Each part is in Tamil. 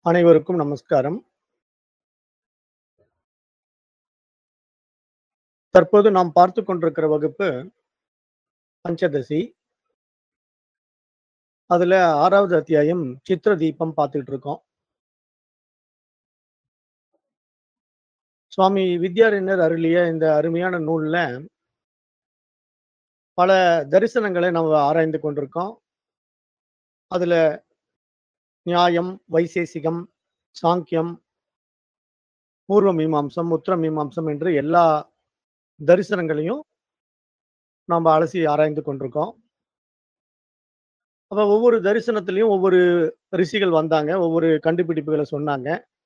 அனைவருக்கும் நமஸ்காரம். தற்போது நாம் பார்த்துக் கொண்டிருக்கிற வகுப்பு பஞ்சதசி. அதுல 6வது அத்தியாயம் சித்ர தீபம் பார்த்துட்டு இருக்கோம். சுவாமி வித்யாரண்யர் அருளிய இந்த அருமையான நூல்ல பல தரிசனங்களை நம்ம ஆராய்ந்து கொண்டிருக்கோம். அதுல நியாயம், வைசேசிகம், சாங்கியம், பூர்வ மீமாம்சம், உத்தர மீமாம்சம் என்று எல்லா தரிசனங்களையும் நாம அலசி ஆராய்ந்து கொண்டிருக்கோம். அப்ப ஒவ்வொரு தரிசனத்திலயும் ஒவ்வொரு ரிஷிகள் வந்தாங்க. ஒவ்வொரு கண்டுபிடிப்புகள சொன்னாங்க.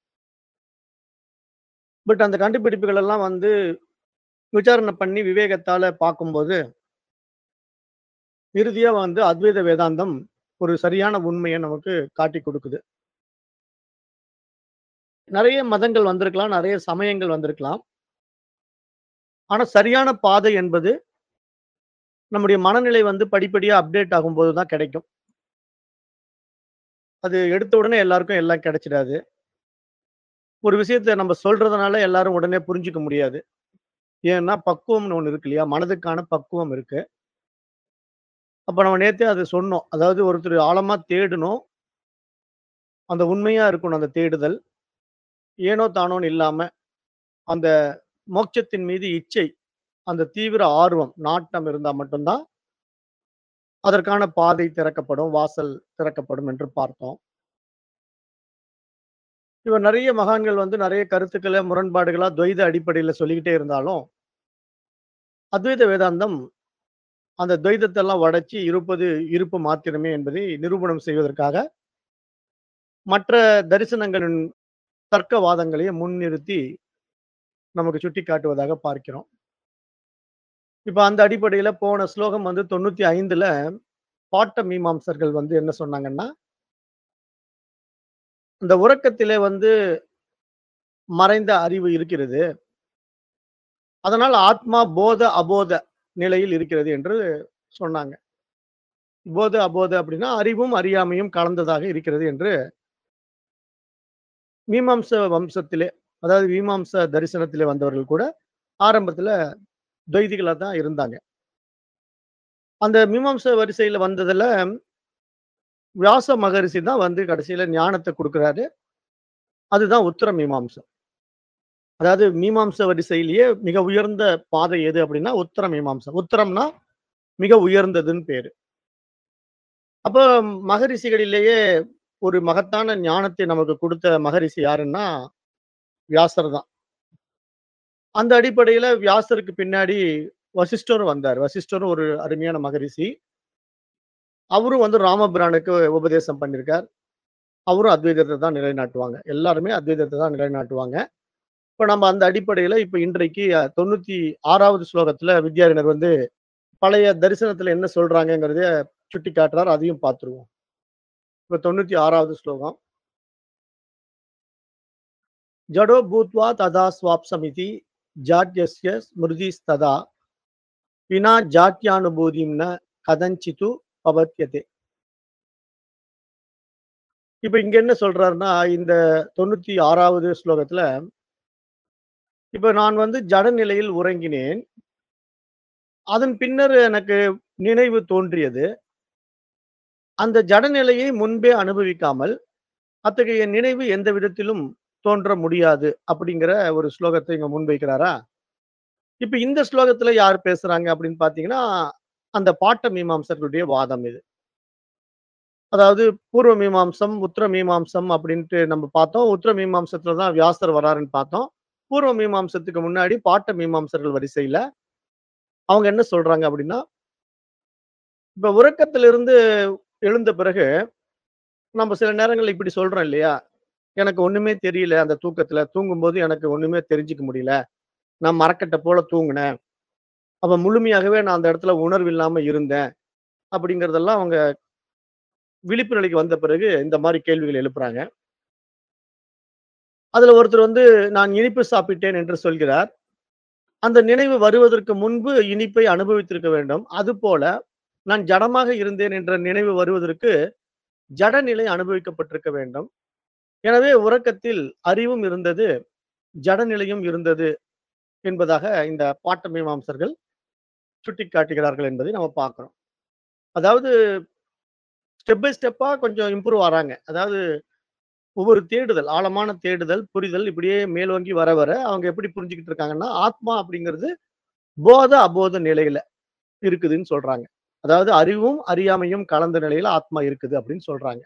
பட் அந்த கண்டுபிடிப்புகள் எல்லாம் வந்து விசாரணை பண்ணி விவேகத்தால பார்க்கும்போது இறுதியா வந்து அத்வைத வேதாந்தம் ஒரு சரியான உண்மைய நமக்கு காட்டிக் கொடுக்குது. நெறைய மதங்கள் வந்திருக்கலாம். நெறைய சமயங்கள் வந்திருக்கலாம். ஆனா சரியான பாதை என்பது நம்முடைய மனநிலை வந்து படிப்படியா அப்டேட் ஆகும்போது தான் கிடைக்கும். அது எடுத்த உடனே எல்லாருக்கும் எல்லாம் கிடைச்சிடாது. ஒரு விஷயத்த நம்ம சொல்றதுனால எல்லாரும் உடனே புரிஞ்சுக்க முடியாது. ஏன்னா பக்குவம்னு ஒண்ணு இருக்கு இல்லையா? மனதுக்கான பக்குவம் இருக்கு. அப்ப நம்ம நேத்தே அத சொன்னோம். அதாவது ஒருத்தர் ஆழமா தேடணும். அந்த உண்மையா இருக்கணும் அந்த தேடுதல். ஏனோ தானோன்னு இல்லாம, அந்த மோட்சத்தின் மீது இச்சை, அந்த தீவிர ஆர்வம், நாட்டம் இருந்தா மட்டும் தான் அதற்கான பாதை திறக்கப்படும், வாசல் திறக்கப்படும் என்று பார்த்தோம். இப்ப நெறைய மகான்கள் வந்து நெறைய கருத்துக்கள முரண்பாடுகளா துவைத அடிப்படையில சொல்லிக்கிட்டே இருந்தாலும் அத்வைத வேதாந்தம் அந்த துவைதத்த எல்லாம் உடைச்சு இருப்பது இருப்பு மாத்திரமே என்பதை நிரூபணம் செய்வதற்காக மற்ற தரிசனங்களின் தர்க்கவாதங்களையும் முன்னிறுத்தி நமக்கு சுட்டிக்காட்டுவதாக பார்க்கிறோம். இப்ப அந்த அடிப்படையில போன ஸ்லோகம் வந்து 95ல பாட்ட மீமாம்சர்கள் வந்து என்ன சொன்னாங்கன்னா இந்த உறக்கத்திலே வந்து மறைந்த அறிவு இருக்கிறது. அதனால் ஆத்மா போத, அபோத நிலையில் இருக்கிறது என்று சொன்னாங்க. போத, அபோத அப்படின்னா அறிவும், அறியாமையும் கலந்ததாக இருக்கிறது என்று மீமாம்ச வம்சத்திலே, அதாவது மீமாம்ச தரிசனத்திலே வந்தவர்கள் கூட ஆரம்பத்துல துவைதிகளா தான் இருந்தாங்க. அந்த மீமாம்ச வரிசையில வந்ததுல வியாச மகரிஷி தான் வந்து கடைசியில ஞானத்த குடுக்குறாரு. அதுதான் உத்தர மீமாம்சம். அதாவது மீமாம்ச வரிசையிலேயே மிக உயர்ந்த பாதை எது அப்படின்னா உத்தர மீமாம்சம். உத்தரம்னா மிக உயர்ந்ததுன்னு பேரு. அப்ப மகரிஷிகளிலேயே ஒரு மகத்தான ஞானத்தை நமக்கு குடுத்த மகரிஷி யாருன்னா வியாசர் தான். அந்த அடிப்படையில வியாசருக்கு பின்னாடி வசிஷ்டரும் வந்தார். வசிஷ்டரும் ஒரு அருமையான மகரிஷி. அவரும் வந்து ராமபிரானுக்கு உபதேசம் பண்ணியிருக்கார். அவரும் அத்வைதத்த தான் நிலைநாட்டுவாங்க. எல்லாருமே அத்வைதத்த தான் நிலைநாட்டுவாங்க. இப்ப நம்ம அந்த அடிப்படையில இப்ப இன்றைக்கு 96வது ஸ்லோகத்துல வித்யாரண்யர் வந்து பழைய தரிசனத்துல என்ன சொல்றாங்கங்கிறத சுட்டிக்காட்டுறார். அதையும் பார்த்துருவோம். இப்ப 96வது ஸ்லோகம். ஜடோ பூத்வா ததா ஸ்வாப்சமிதி ஜாட்யஸ்ய ஸ்மிருதிஸ்ததா வினா ஜாட்யானுபூதிம் ந கதஞ்சித்து பவத்யதே. இப்ப இங்க என்ன சொல்றாருன்னா, இந்த 96வது ஸ்லோகத்துல இப்ப நான் வந்து ஜட நிலையில் உறங்கினேன். அதன் பின்னர் எனக்கு நினைவு தோன்றியது. அந்த ஜட நிலையை முன்பே அனுபவிக்காமல், அத்தகைய நினைவு எந்த விதத்திலும் தோன்ற முடியாது. அப்படிங்கிற ஒரு ஸ்லோகத்த இங்க முன்வைக்கிறாரா? இப்ப இந்த ஸ்லோகத்துல யார் பேசுறாங்க அப்படின்னு பார்த்தீங்கன்னா, அந்த பாட்ட மீமாம்சர்களுடைய வாதம் இது. அதாவது பூர்வ மீமாம்சம், உத்தர மீமாம்சம் அப்படின்ட்டு நம்ம பார்த்தோம். உத்தர மீமாம்சத்துல தான் வியாசர் வராருன்னு பார்த்தோம். பூர்வ மீமாம்சத்துக்கு முன்னாடி பாட்ட மீமாம்சர்கள் வரிசையில அவங்க என்ன சொல்றாங்க அப்படின்னா இப்ப உறக்கத்திலிருந்து எழுந்த பிறகு, நம்ம சில நேரங்கள்ல இப்படி சொல்றோம் இல்லையா? எனக்கு ஒண்ணுமே தெரியல அந்த தூக்கத்துல. தூங்கும்போது எனக்கு ஒண்ணுமே தெரிஞ்சுக்க முடியல. நான் மரக்கட்ட போல தூங்குனேன். அப்ப முழுமையாகவே நான் அந்த இடத்துல உணர்வு இல்லாம இருந்தேன். அப்படிங்கிறதெல்லாம் அவங்க விழிப்பு நிலைக்கு வந்த பிறகு இந்த மாரி கேள்விகள் எழுப்புறாங்க. அதுல ஒருத்தர் வந்து நான் இனிப்பு சாப்பிட்டேன் என்று சொல்கிறார். அந்த நினைவு வருவதற்கு முன்பு இனிப்பை அனுபவித்திருக்க வேண்டும். அதுபோல நான் ஜடமாக இருந்தேன் என்ற நினைவு வருவதற்கு ஜட நிலை அனுபவிக்கப்பட்டிருக்க வேண்டும். எனவே உறக்கத்தில் அறிவும் இருந்தது, ஜடநிலையும் இருந்தது என்பதாக இந்த பாட்ட மீமாம்சர்கள் சுட்டிக்காட்டுகிறார்கள் என்பதை நம்ம பார்க்கிறோம். அதாவது ஸ்டெப் பை ஸ்டெப்பா கொஞ்சம் இம்ப்ரூவ் ஆறாங்க. அதாவது ஒவ்வொரு தேடுதல், ஆழமான தேடுதல், புரிதல் இப்படியே மேலோங்கி வர வர அவங்க எப்படி புரிஞ்சுகிட்டு இருக்காங்கன்னா, ஆத்மா அப்படிங்கிறது போத, அபோத நிலையில இருக்குதுன்னு சொல்றாங்க. அதாவது அறிவும், அறியாமையும் கலந்த நிலையில ஆத்மா இருக்குது அப்படின்னு சொல்றாங்க.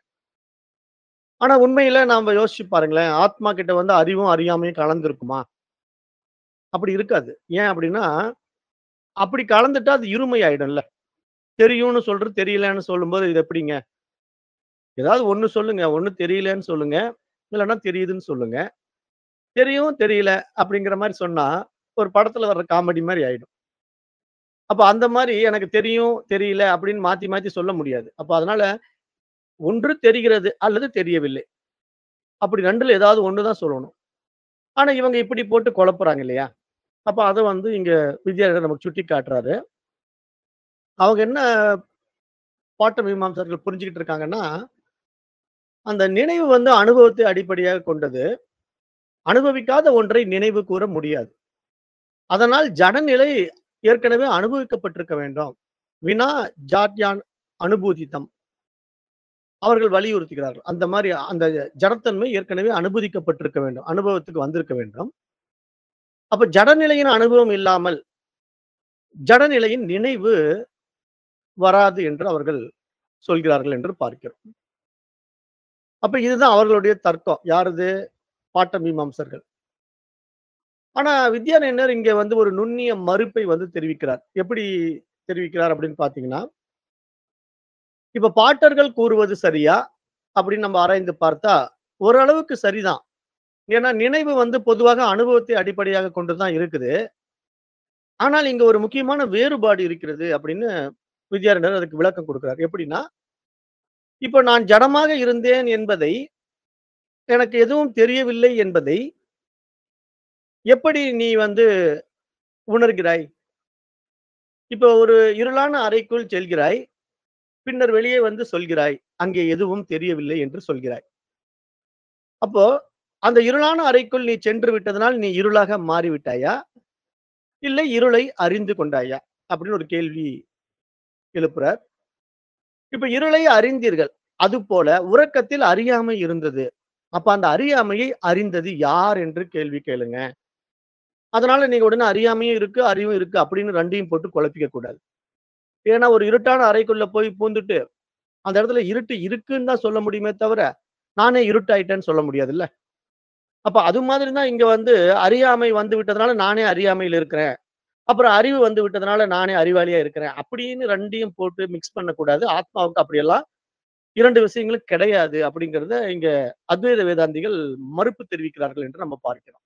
ஆனா உண்மையில நாம யோசிச்சு பாருங்களேன், ஆத்மா கிட்ட வந்து அறிவும், அறியாமையும் கலந்திருக்குமா? அப்படி இருக்காது. ஏன் அப்படின்னா, அப்படி கலந்துட்டா அது இருமை ஆயிடும்ல. தெரியும்னு சொல்றது தெரியலன்னு சொல்லும்போது இது எப்படிங்க? ஏதாவது ஒண்ணு சொல்லுங்க. ஒண்ணு தெரியலன்னு சொல்லுங்க. இல்லன்னா தெரியுதுன்னு சொல்லுங்க. தெரியும், தெரியல அப்படிங்கிற மாரி சொன்னா, ஒரு படத்துல வர்ற காமெடி மாரி ஆயிடும். அப்ப அந்த மாரி எனக்கு தெரியும், தெரியல அப்படின்னு மாத்தி மாத்தி சொல்ல முடியாது. அப்ப அதனால ஒன்று தெரிகிறது அல்லது தெரியவில்லை. அப்படி 2ல ஏதாவது ஒண்ணு தான் சொல்லணும். ஆனா இவங்க இப்படி போட்டு குழப்புறாங்க இல்லையா? அப்ப அத வந்து இங்க வித்யாரண்யர் நமக்கு சுட்டி காட்டுறாரு. அவங்க என்ன பாட்ட மீமாம்சகர்கள் புரிஞ்சுகிட்டு இருக்காங்கன்னா, அந்த நினைவு வந்து அனுபவத்தை அடிப்படையாகக் கொண்டது. அனுபவிக்காத ஒன்றை நினைவு கூற முடியாது. அதனால் ஜடநிலை ஏற்கனவே அனுபவிக்கப்பட்டிருக்க வேண்டும். வினா ஜாட்யான் அனுபூதிதம். அவர்கள் வலியுறுத்துகிறார்கள். அந்த மாரி அந்த ஜடத்தன்மை ஏற்கனவே அனுபூதிக்கப்பட்டிருக்க வேண்டும். அனுபவத்துக்கு வந்திருக்க வேண்டும். அப்ப ஜடநிலையின் அனுபவம் இல்லாமல் ஜடநிலையின் நினைவு வராது என்று அவர்கள் சொல்கிறார்கள் என்று பார்க்கிறோம். அப்ப இதுதான் அவர்களுடைய தர்க்கம். யாரது? பாட்ட மீமாம்சர்கள். ஆனா வித்யாரண்யர் இங்க வந்து ஒரு நுண்ணிய மறுப்பை வந்து தெரிவிக்கிறார். எப்படி தெரிவிக்கிறார் அப்படின்னு பார்த்தீங்கன்னா, இப்ப பாட்டர்கள் கூறுவது சரியா? அப்படின்னு நம்ம ஆராய்ந்து பார்த்தா, ஓரளவுக்கு சரிதான். ஏன்னா நினைவு வந்து பொதுவாக அனுபவத்தை அடிப்படையாகக் கொண்டு தான் இருக்குது. ஆனால் இங்க ஒரு முக்கியமான வேறுபாடு இருக்கிறது அப்படின்னு வித்யாரண்யர் அதுக்கு விளக்கம் கொடுக்கிறார். எப்படின்னா, இப்ப நான் ஜடமாக இருந்தேன் என்பதை, எனக்கு எதுவும் தெரியவில்லை என்பதை எப்படி நீ வந்து உணர்கிறாய்? இப்ப ஒரு இருளான அறைக்குள் செல்கிறாய். பின்னர் வெளியே வந்து சொல்கிறாய். அங்கே எதுவும் தெரியவில்லை என்று சொல்கிறாய். அப்போ அந்த இருளான அறைக்குள் நீ சென்று விட்டதனால் நீ இருளாக மாறிவிட்டாயா? இல்லை இருளை அறிந்து கொண்டாயா? அப்படின்னு ஒரு கேள்வி எழுப்புறார். இப்ப இருளை அறிந்தீர்கள். அதுபோல உறக்கத்தில் அறியாமை இருந்தது. அப்ப அந்த அறியாமையை அறிந்தது யார் என்று கேள்வி கேளுங்க. அதனால நீங்க உடனே அறியாமையும் இருக்கு, அறிவும் இருக்கு அப்படின்னு 2யும் போட்டு குழப்பிக்க கூடாது. ஏன்னா ஒரு இருட்டான அறைக்குள்ள போய் பூந்துட்டு, அந்த இடத்துல இருட்டு இருக்குன்னு தான் சொல்ல முடியுமே தவிர, நானே இருட்டாயிட்டேன்னு சொல்ல முடியாதுல்ல. அப்ப அது மாதிரி தான் இங்க வந்து அறியாமை வந்து விட்டதுனால நானே அறியாமையில இருக்கிறேன். அப்புறம் அறிவு வந்து விட்டதுனால நானே அறிவாளியா இருக்கிறேன். அப்படின்னு 2யும் போட்டு மிக்ஸ் பண்ணக்கூடாது. ஆத்மாவுக்கு அப்படியெல்லாம் 2 விஷயங்களும் கிடையாது அப்படிங்கிறத இங்க அத்வைத வேதாந்திகள் மறுப்பு தெரிவிக்கிறார்கள் என்று நம்ம பார்க்கிறோம்.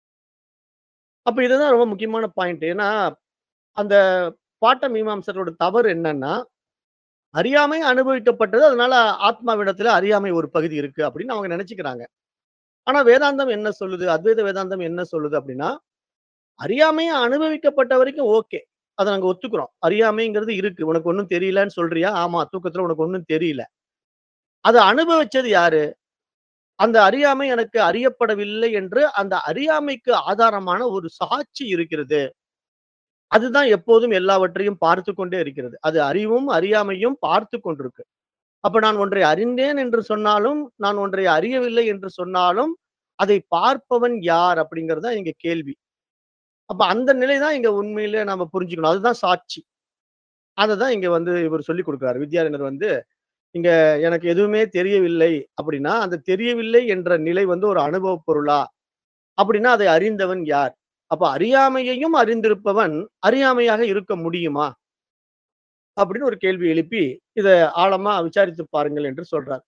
அப்ப இதுதான் ரொம்ப முக்கியமான பாயிண்ட். ஏன்னா, அந்த பாட்ட மீமாம்சர்களோட தவறு என்னன்னா, அறியாமை அனுபவிக்கப்பட்டது. அதனால ஆத்மாவிடத்துல அறியாமை ஒரு பகுதி இருக்கு அப்படின்னு அவங்க நெனச்சுக்கிறாங்க. ஆனா வேதாந்தம் என்ன சொல்லுது? அத்வைத வேதாந்தம் என்ன சொல்லுது அப்படின்னா, அறியாமை அனுபவிக்கப்பட்ட வரைக்கும் ஓகே. அத நாங்க ஒத்துக்கிறோம். அறியாமைங்கிறது இருக்கு. உனக்கு ஒண்ணும் தெரியலன்னு சொல்றியா? ஆமா. தூக்கத்துல உனக்கு ஒண்ணும் தெரியல. அத அனுபவிச்சது யாரு? அந்த அறியாமை எனக்கு அறியப்படவில்லை என்று அந்த அறியாமைக்கு ஆதாரமான ஒரு சாட்சி இருக்கிறது. அதுதான் எப்போதும் எல்லாவற்றையும் பார்த்துக் கொண்டே இருக்கிறது. அது அறிவும், அறியாமையும் பார்த்துக் கொண்டிருக்கு. அப்ப நான் ஒன்றை அறிந்தேன் என்று சொன்னாலும், நான் ஒன்றை அறியவில்லை என்று சொன்னாலும், அதை பார்ப்பவன் யார்? அப்படிங்கிறது தான் இங்க கேள்வி. அப்ப அந்த நிலை தான் இங்க உண்மையிலே நாம புரிஞ்சுக்கணும். அதுதான் சாட்சி. அததான் இங்க வந்து இவர் சொல்லிக் குடுக்கிறாரு. வித்யாரண்யர் வந்து, இங்க எனக்கு எதுவுமே தெரியவில்லை அப்படின்னா, அந்த தெரியவில்லை என்ற நிலை வந்து ஒரு அனுபவப் பொருளா? அப்படின்னா அதை அறிந்தவன் யார்? அப்ப அறியாமையையும் அறிந்திருப்பவன் அறியாமையாக இருக்க முடியுமா? அப்படின்னு ஒரு கேள்வி எழுப்பி, இத ஆழமா விசாரித்து பாருங்கள் என்று சொல்றார்.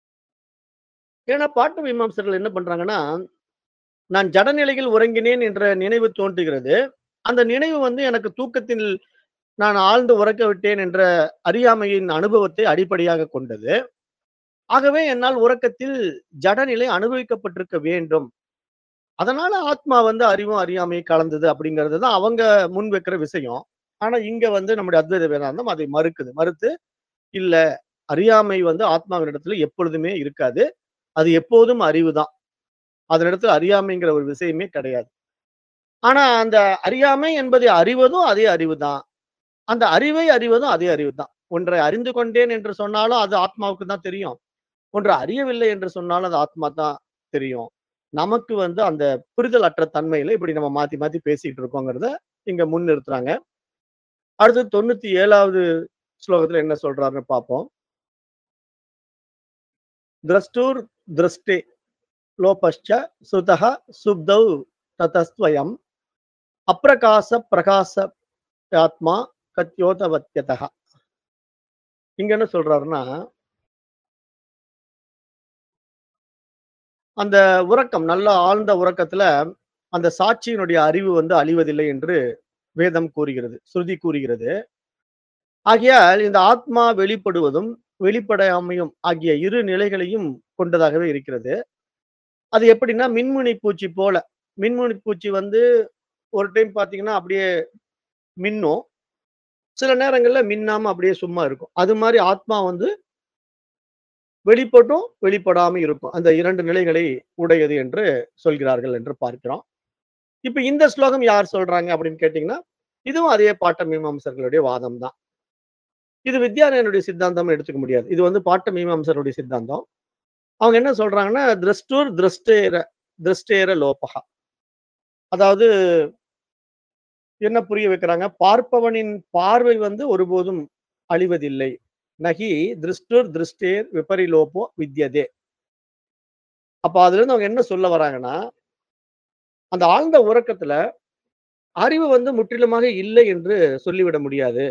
ஏன்னா பாட்ட மீமாம்சகர்கள் என்ன பண்றாங்கன்னா, நான் ஜடநிலையில் உறங்கினேன் என்ற நினைவு தோன்றுகிறது. அந்த நினைவு வந்து எனக்கு தூக்கத்தில் நான் ஆழ்ந்து உறக்க விட்டேன் என்ற அறியாமையின் அனுபவத்தை அடிப்படையாகக் கொண்டது. ஆகவே என்னால் உறக்கத்தில் ஜடநிலை அனுபவிக்கப்பட்டிருக்க வேண்டும். அதனால ஆத்மா வந்து அறிவும், அறியாமையும் கலந்தது அப்படிங்கிறது தான் அவங்க முன்வைக்கிற விஷயம். ஆனா இங்க வந்து நம்முடைய அத்வைத வேதாந்தம் அதை மறுக்குது. மறுத்து, இல்ல அறியாமை வந்து ஆத்மாவினிடத்துல எப்பொழுதுமே இருக்காது. அது எப்போதும் அறிவுதான். அதனிடத்துல அறியாமைங்கிற ஒரு விஷயமே கிடையாது. ஆனா அந்த அறியாமை என்பதை அறிவதும் அதே அறிவுதான். அந்த அறிவை அறிவதும் அதே அறிவுதான். ஒன்றை அறிந்து கொண்டேன் என்று சொன்னாலும் அது ஆத்மாவுக்கு தான் தெரியும். ஒன்று அறியவில்லை என்று சொன்னாலும் அது ஆத்மா தான் தெரியும். நமக்கு வந்து அந்த புரிதல் அற்ற தன்மையில இப்படி நம்ம மாத்தி மாத்தி பேசிட்டு இருக்கோங்கிறத இங்க முன்னிறுத்துறாங்க. அடுத்து 97வது ஸ்லோகத்துல என்ன சொல்றாருன்னு பார்ப்போம். திரஷ்டூர் திரஷ்டே லோபஸ்ச சுதः சுப்தௌ ததஸ்த்வயம் அப்பிரகாச பிரகாச ஆத்மா கத்யோதவத்யதः. இங்க என்ன சொல்றாருன்னா அந்த உறக்கம் நல்ல ஆழ்ந்த உறக்கத்துல அந்த சாட்சியினுடைய அறிவு வந்து அழிவதில்லை என்று வேதம் கூறுகிறது. ஸ்ருதி கூறுகிறது. ஆகையால் இந்த ஆத்மா வெளிப்படுவதும், வெளிப்படாமையும் ஆகிய இரு நிலைகளையும் கொண்டதாகவே இருக்கிறது. அது எப்படின்னா மின்மினி பூச்சி போல. மின்மினி பூச்சி வந்து ஒரு டைம் பார்த்தீங்கன்னா அப்படியே மின்னும். சில நேரங்கள்ல மின்னாம அப்படியே சும்மா இருக்கும். அது மாரி ஆத்மா வந்து வெளிப்பட்டும், வெளிப்படாம இருக்கும். அந்த 2 நிலைகளை உடையது என்று சொல்கிறார்கள் என்று பார்க்கிறோம். இப்ப இந்த ஸ்லோகம் யார் சொல்றாங்க அப்படின்னு கேட்டீங்கன்னா, இதுவும் அதே பாட்ட மீமாம்சர்களுடைய வாதம் தான். இது வித்யாரண்யனுடைய சித்தாந்தம்னு எடுத்துக்க முடியாது. இது வந்து பாட்ட மீமாம்சருடைய சித்தாந்தம். அவங்க என்ன சொல்றாங்கன்னா, திரஷ்டூர் திரஷ்டேர திரஷ்டேர லோபஹ. அதாவது என்ன புரிய வைக்கிறாங்க? பார்ப்பவனின் பார்வை வந்து ஒருபோதும் அழிவதில்லை. நகி திருஷ்டுர் திருஷ்டேர் விபரிலோபோ வித்யதே. அப்ப அதுலருந்து அவங்க என்ன சொல்ல வராங்கன்னா, அந்த ஆழ்ந்த உறக்கத்துல அறிவு வந்து முற்றிலுமாக இல்லை என்று சொல்லிவிட முடியாது.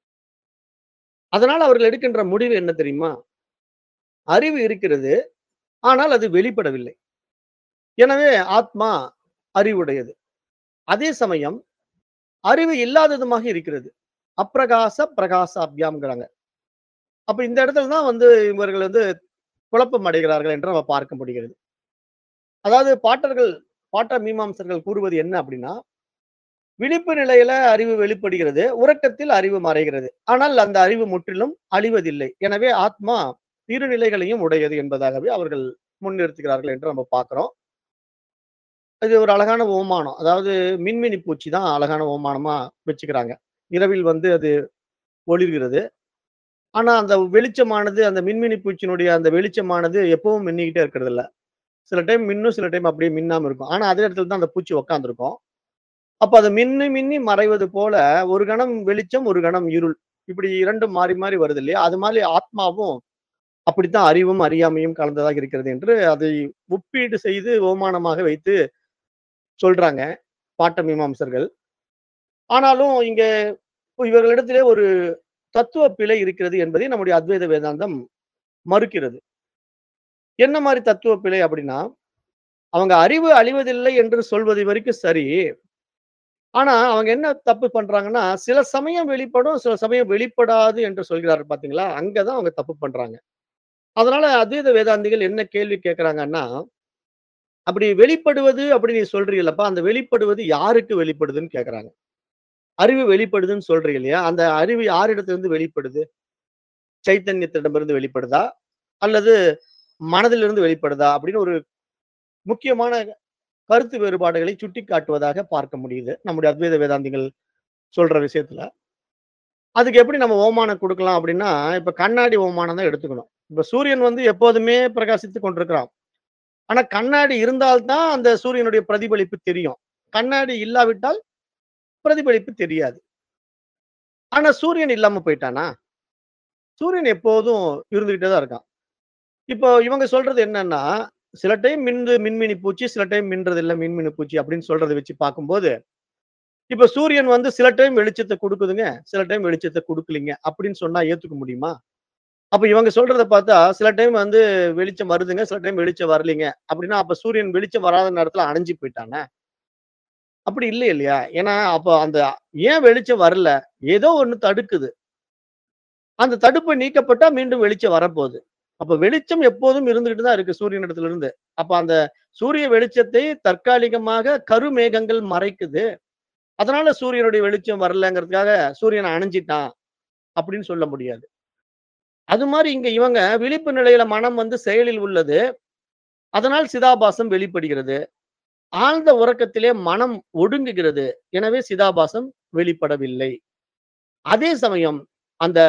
அதனால அவர்கள் எடுக்கின்ற முடிவு என்ன தெரியுமா? அறிவு இருக்கிறது. ஆனால் அது வெளிப்படவில்லை. எனவே ஆத்மா அறிவுடையது. அதே சமயம் அறிவு இல்லாததுமாக இருக்கிறது. அப்பிரகாச பிரகாசாப்யாம்ங்கிறாங்க. அப்ப இந்த இடத்துல தான் வந்து இவர்கள் வந்து குழப்பம் அடைகிறார்கள் என்று நம்ம பார்க்க முடிகிறது. அதாவது பாட்டர்கள் பாட்ட மீமாம்சர்கள் கூறுவது என்ன அப்படின்னா, விழிப்பு நிலையில அறிவு வெளிப்படுகிறது. உறக்கத்தில் அறிவு மறைகிறது. ஆனால் அந்த அறிவு முற்றிலும் அழிவதில்லை. எனவே ஆத்மா இரு நிலைகளையும் உடையது என்பதாகவே அவர்கள் முன்னிறுத்துகிறார்கள் என்று நம்ம பார்க்கிறோம். இது ஒரு அழகான ஓமானம். அதாவது மின்மினி பூச்சி தான் அழகான ஓமானமா வச்சுக்கிறாங்க. இரவில் வந்து அது ஒளிர்கிறது. ஆனா அந்த வெளிச்சமானது அந்த மின்மினி பூச்சியினுடைய அந்த வெளிச்சமானது எப்பவும் மின்னிக்கிட்டே இருக்கிறதில்ல. சில டைம் மின்னும், சில டைம் அப்படியே மின்னாம இருக்கும். ஆனா அதே இடத்துல தான் அந்த பூச்சி உட்கார்ந்திருக்கும். அப்ப அது மின்னி மின்னி மறைவது போல ஒரு கணம் வெளிச்சம், ஒரு கணம் இருள். இப்படி 2ம் மாறி மாறி வருது இல்லையா? அது மாரி ஆத்மாவும் அப்படித்தான் அறிவும், அறியாமையும் கலந்ததாக இருக்கிறது என்று அதை ஒப்பீடு செய்து ஓமானமாக வைத்து சொல்றாங்க பாட்ட மீமாம்சர்கள். ஆனாலும் இங்க இவர்களிடத்திலே ஒரு தத்துவ பிழை இருக்கிறது என்பதை நம்முடைய அத்வைத வேதாந்தம் மறுக்கிறது. என்ன மாரி தத்துவ பிழை அப்படின்னா, அவங்க அறிவு அழிவதில்லை என்று சொல்வது வரைக்கும் சரி. ஆனா அவங்க என்ன தப்பு பண்றாங்கன்னா, சில சமயம் வெளிப்படும், சில சமயம் வெளிப்படாது என்று சொல்கிறார்கள் பார்த்தீங்களா? அங்க தான் அவங்க தப்பு பண்றாங்க. அதனால அத்வைத வேதாந்திகள் என்ன கேள்வி கேட்கறாங்கன்னா, அப்படி வெளிப்படுவது அப்படி நீ சொல்றீங்கல்லப்பா, அந்த வெளிப்படுவது யாருக்கு வெளிப்படுதுன்னு கேட்கறாங்க. அறிவு வெளிப்படுதுன்னு சொல்றீங்க இல்லையா? அந்த அறிவு யாரிடத்திலிருந்து வெளிப்படுது? சைத்தன்யத்திடமிருந்து வெளிப்படுதா? அல்லது மனதிலிருந்து வெளிப்படுதா? அப்படின்னு ஒரு முக்கியமான கருத்து வேறுபாடுகளை சுட்டிக்காட்டுவதாக பார்க்க முடியுது. நம்முடைய அத்வைத வேதாந்திகள் சொல்ற விஷயத்துல. அதுக்கு எப்படி நம்ம ஓமானம் குடுக்கலாம் அப்படின்னா, இப்ப கண்ணாடி ஓமானம் தான் எடுத்துக்கணும். இப்ப சூரியன் வந்து எப்போதுமே பிரகாசித்துக் கொண்டிருக்கிறான். ஆனா கண்ணாடி இருந்தால் தான் அந்த சூரியனுடைய பிரதிபலிப்பு தெரியும். கண்ணாடி இல்லாவிட்டால் பிரதிபலிப்பு தெரியாது. ஆனா சூரியன் இல்லாம போயிட்டானா? சூரியன் எப்போதும் இருந்துகிட்டே தான் இருக்கான். இப்போ இவங்க சொல்றது என்னன்னா, சில டைம் மின்து மின்மினி பூச்சி, சில டைம் மின்றதில்ல மின்மினி பூச்சி அப்படின்னு சொல்றத வச்சு பார்க்கும்போது, இப்ப சூரியன் வந்து சில டைம் வெளிச்சத்த குடுக்குதுங்க, சில டைம் வெளிச்சத்த குடுக்கலீங்க அப்படின்னு சொன்னா ஏத்துக்க முடியுமா? அப்ப இவங்க சொல்றத பார்த்தா, சில டைம் வந்து வெளிச்சம் வருதுங்க, சில டைம் வெளிச்சம் வரலீங்க. அப்படின்னா அப்ப சூரியன் வெளிச்சம் வராத நேரத்துல அணைஞ்சு போயிட்டானா? அப்படி இல்ல இல்லையா? ஏன்னா அப்ப அந்த ஏன் வெளிச்சம் வரல? ஏதோ ஒண்ணு தடுக்குது. அந்த தடுப்பு நீக்கப்பட்டா மீண்டும் வெளிச்சம் வரப்போகுது. அப்ப வெளிச்சம் எப்போதும் இருந்துகிட்டு தான் இருக்கு சூரியனிடத்திலிருந்து. அப்ப அந்த சூரிய வெளிச்சத்தை தற்காலிகமாக கருமேகங்கள் மறைக்குது. அதனால சூரியனுடைய வெளிச்சம் வரலங்கிறதுக்காக சூரியன் அணைஞ்சிட்டான் அப்படின்னு சொல்ல முடியாது. அது மாரி இங்க இவங்க விழிப்பு நிலையில மனம் வந்து செயலில் உள்ளது. அதனால் சிதாபாசம் வெளிப்படுகிறது ஆழ்ந்த உறக்கத்திலே மனம் ஒடுங்குகிறது எனவே சிதாபாசம் வெளிப்படவில்லை அதே சமயம் அந்த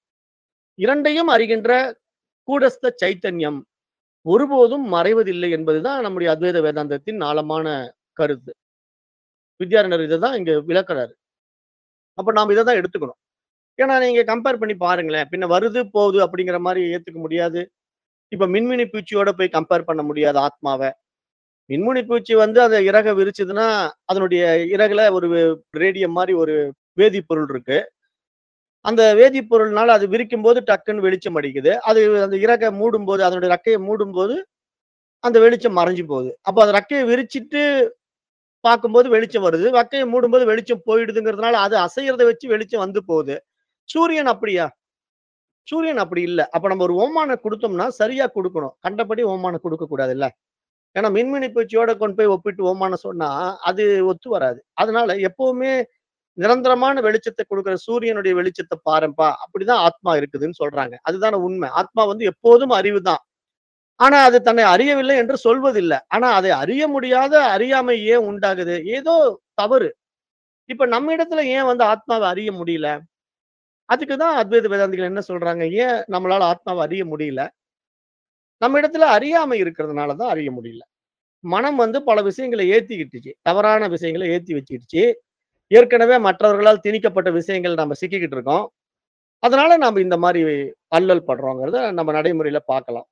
இரண்டையும் அறிகின்ற கூடஸ்த சைத்தன்யம் ஒருபோதும் மறைவதில்லை என்பதுதான் நம்முடைய அத்வைத வேதாந்தத்தின் ஆழமான கருத்து வித்யாரண்யர் இதை தான் இங்க விளக்குறாரு அப்ப நாம் இதை தான் எடுத்துக்கணும் ஏன்னா நீங்க கம்பேர் பண்ணி பாருங்களேன் பின்ன வருது போகுது அப்படிங்கிற மாதிரி ஏத்துக்க முடியாது இப்ப மின்மினி பூச்சியோட போய் கம்பேர் பண்ண முடியாது ஆத்மாவை மின்மினி பூச்சி வந்து அதை இறக விரிச்சதுன்னா அதனுடைய இறகுல ஒரு ரேடியம் மாதிரி ஒரு வேதிப்பொருள் இருக்கு அந்த வேதிப்பொருள்னால அது விரிக்கும் போது டக்குன்னு வெளிச்சம் அடிக்குது அது அந்த இறகை மூடும் போது அதனுடைய ரெக்கையை மூடும் போது அந்த வெளிச்சம் மறைஞ்சு போகுது அப்ப அந்த ரெக்கையை விரிச்சிட்டு பார்க்கும்போது வெளிச்சம் வருது ரெக்கையை மூடும்போது வெளிச்சம் போயிடுதுங்கிறதுனால அது அசையறதை வச்சு வெளிச்சம் வந்து போகுது சூரியன் அப்படியா சூரியன் அப்படி இல்லை அப்ப நம்ம ஒரு ஓமானம் கொடுத்தோம்னா சரியா கொடுக்கணும் கண்டபடி ஓமானம் கொடுக்க கூடாது இல்ல ஏன்னா மின்மினி பூச்சியோட கொண்டு போய் ஒப்பிட்டு ஓமானம் சொன்னா அது ஒத்து வராது அதனால எப்பவுமே நிரந்தரமான வெளிச்சத்தை கொடுக்கிற சூரியனுடைய வெளிச்சத்தை பாருப்பா அப்படிதான் ஆத்மா இருக்குதுன்னு சொல்றாங்க அதுதானே உண்மை ஆத்மா வந்து எப்போதும் அறிவு தான் ஆனா அது தன்னை அறியவில்லை என்று சொல்வதில்லை ஆனா அதை அறிய முடியாத அறியாமை ஏன் உண்டாகுது ஏதோ தவறு இப்ப நம்ம இடத்துல ஏன் வந்து ஆத்மாவை அறிய முடியல அதுக்கு தான் அத்வைத வேதாந்திகள் என்ன சொல்றாங்க ஏன் நம்மளால ஆத்மாவை அறிய முடியல நம்ம இடத்துல அறியாமை இருக்கிறதுனால தான் அறிய முடியல மனம் வந்து பல விஷயங்களை ஏத்திக்கிட்டுச்சு தவறான விஷயங்களை ஏத்தி வச்சுக்கிடுச்சு ஏற்கனவே மற்றவர்களால் திணிக்கப்பட்ட விஷயங்கள் நம்ம சிக்கிக்கிட்டு இருக்கோம் அதனால நம்ம இந்த மாதிரி அல்லல் படுறோங்கிறத நம்ம நடைமுறையில பார்க்கலாம்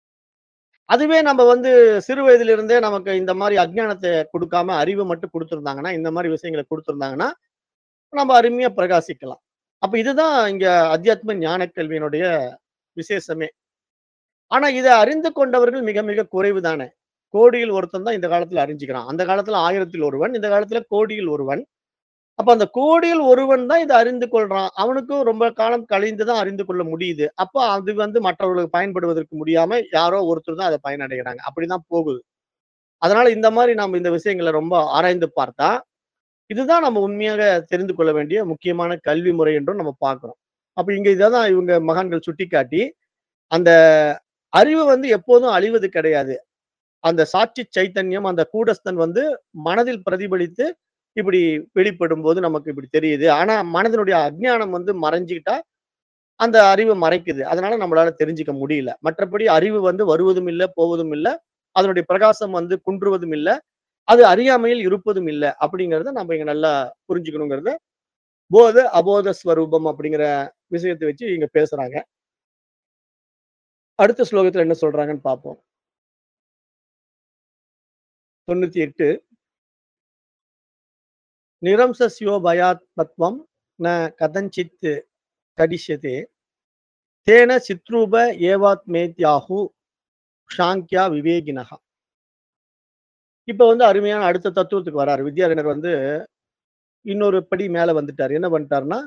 அதுவே நம்ம வந்து சிறு வயதிலிருந்தே இருந்தே நமக்கு இந்த மாதிரி அஜ்ஞானத்தை கொடுக்காம அறிவு மட்டும் கொடுத்துருந்தாங்கன்னா இந்த மாதிரி விஷயங்களை கொடுத்துருந்தாங்கன்னா நம்ம அருமையா பிரகாசிக்கலாம் அப்ப இதுதான் இங்க அத்தியாத்ம ஞான கல்வியினுடைய விசேஷமே ஆனா இதை அறிந்து கொண்டவர்கள் மிக மிக குறைவு தானே கோடியில் ஒருத்தன் தான் இந்த காலத்துல அறிஞ்சுக்கிறான் அந்த காலத்துல ஆயிரத்தில் ஒருவன் இந்த காலத்துல கோடியில் ஒருவன் அப்ப அந்த கோடியில் ஒருவன் தான் இதை அறிந்து கொள்றான் அவனுக்கும் ரொம்ப காலம் கழிந்து தான் அறிந்து கொள்ள முடியுது அப்ப அது வந்து மற்றவர்களுக்கு பயன்படுவதற்கு முடியாம யாரோ ஒருத்தர் தான் அதை பயனடைகிறாங்க அப்படிதான் போகுது அதனால இந்த மாதிரி நம்ம இந்த விஷயங்களை ரொம்ப ஆராய்ந்து பார்த்தா இதுதான் நம்ம உண்மையாக தெரிந்து கொள்ள வேண்டிய முக்கியமான கல்வி முறை என்றும் நம்ம பார்க்கிறோம் அப்ப இங்க இதான் இவங்க மகான்கள் சுட்டிக்காட்டி அந்த அறிவு வந்து எப்போதும் அழிவது கிடையாது அந்த சாட்சி சைத்தன்யம் அந்த கூடஸ்தன் வந்து மனதில் பிரதிபலித்து இப்படி வெளிப்படும் போது நமக்கு இப்படி தெரியுது ஆனா மனதினுடைய அஜ்ஞானம் வந்து மறைஞ்சுக்கிட்டா அந்த அறிவு மறைக்குது அதனால நம்மளால தெரிஞ்சுக்க முடியல மற்றபடி அறிவு வந்து வருவதும் இல்லை போவதும் இல்லை அதனுடைய பிரகாசம் வந்து குன்றுவதும் இல்லை அது அறியாமையில் இருப்பதும் இல்லை அப்படிங்கிறத நம்ம இங்க நல்லா புரிஞ்சுக்கணுங்கிறத போத அபோத ஸ்வரூபம் அப்படிங்கிற விஷயத்தை வச்சு இங்க பேசுறாங்க அடுத்த ஸ்லோகத்துல என்ன சொல்றாங்கன்னு பார்ப்போம் தொண்ணூத்தி எட்டு நிரம்சஸ்யோ பயாத் பத்வம் ந கதஞ்சித் கடிஷ்யதே தேன சித்ரூப ஏவாத்மேத்யாஹு ஷாங்கியா விவேகினஹா இப்ப வந்து அருமையான அடுத்த தத்துவத்துக்கு வராரு வித்யாரண்யர் வந்து இன்னொரு படி மேல வந்துட்டார் என்ன பண்ணிட்டாருன்னா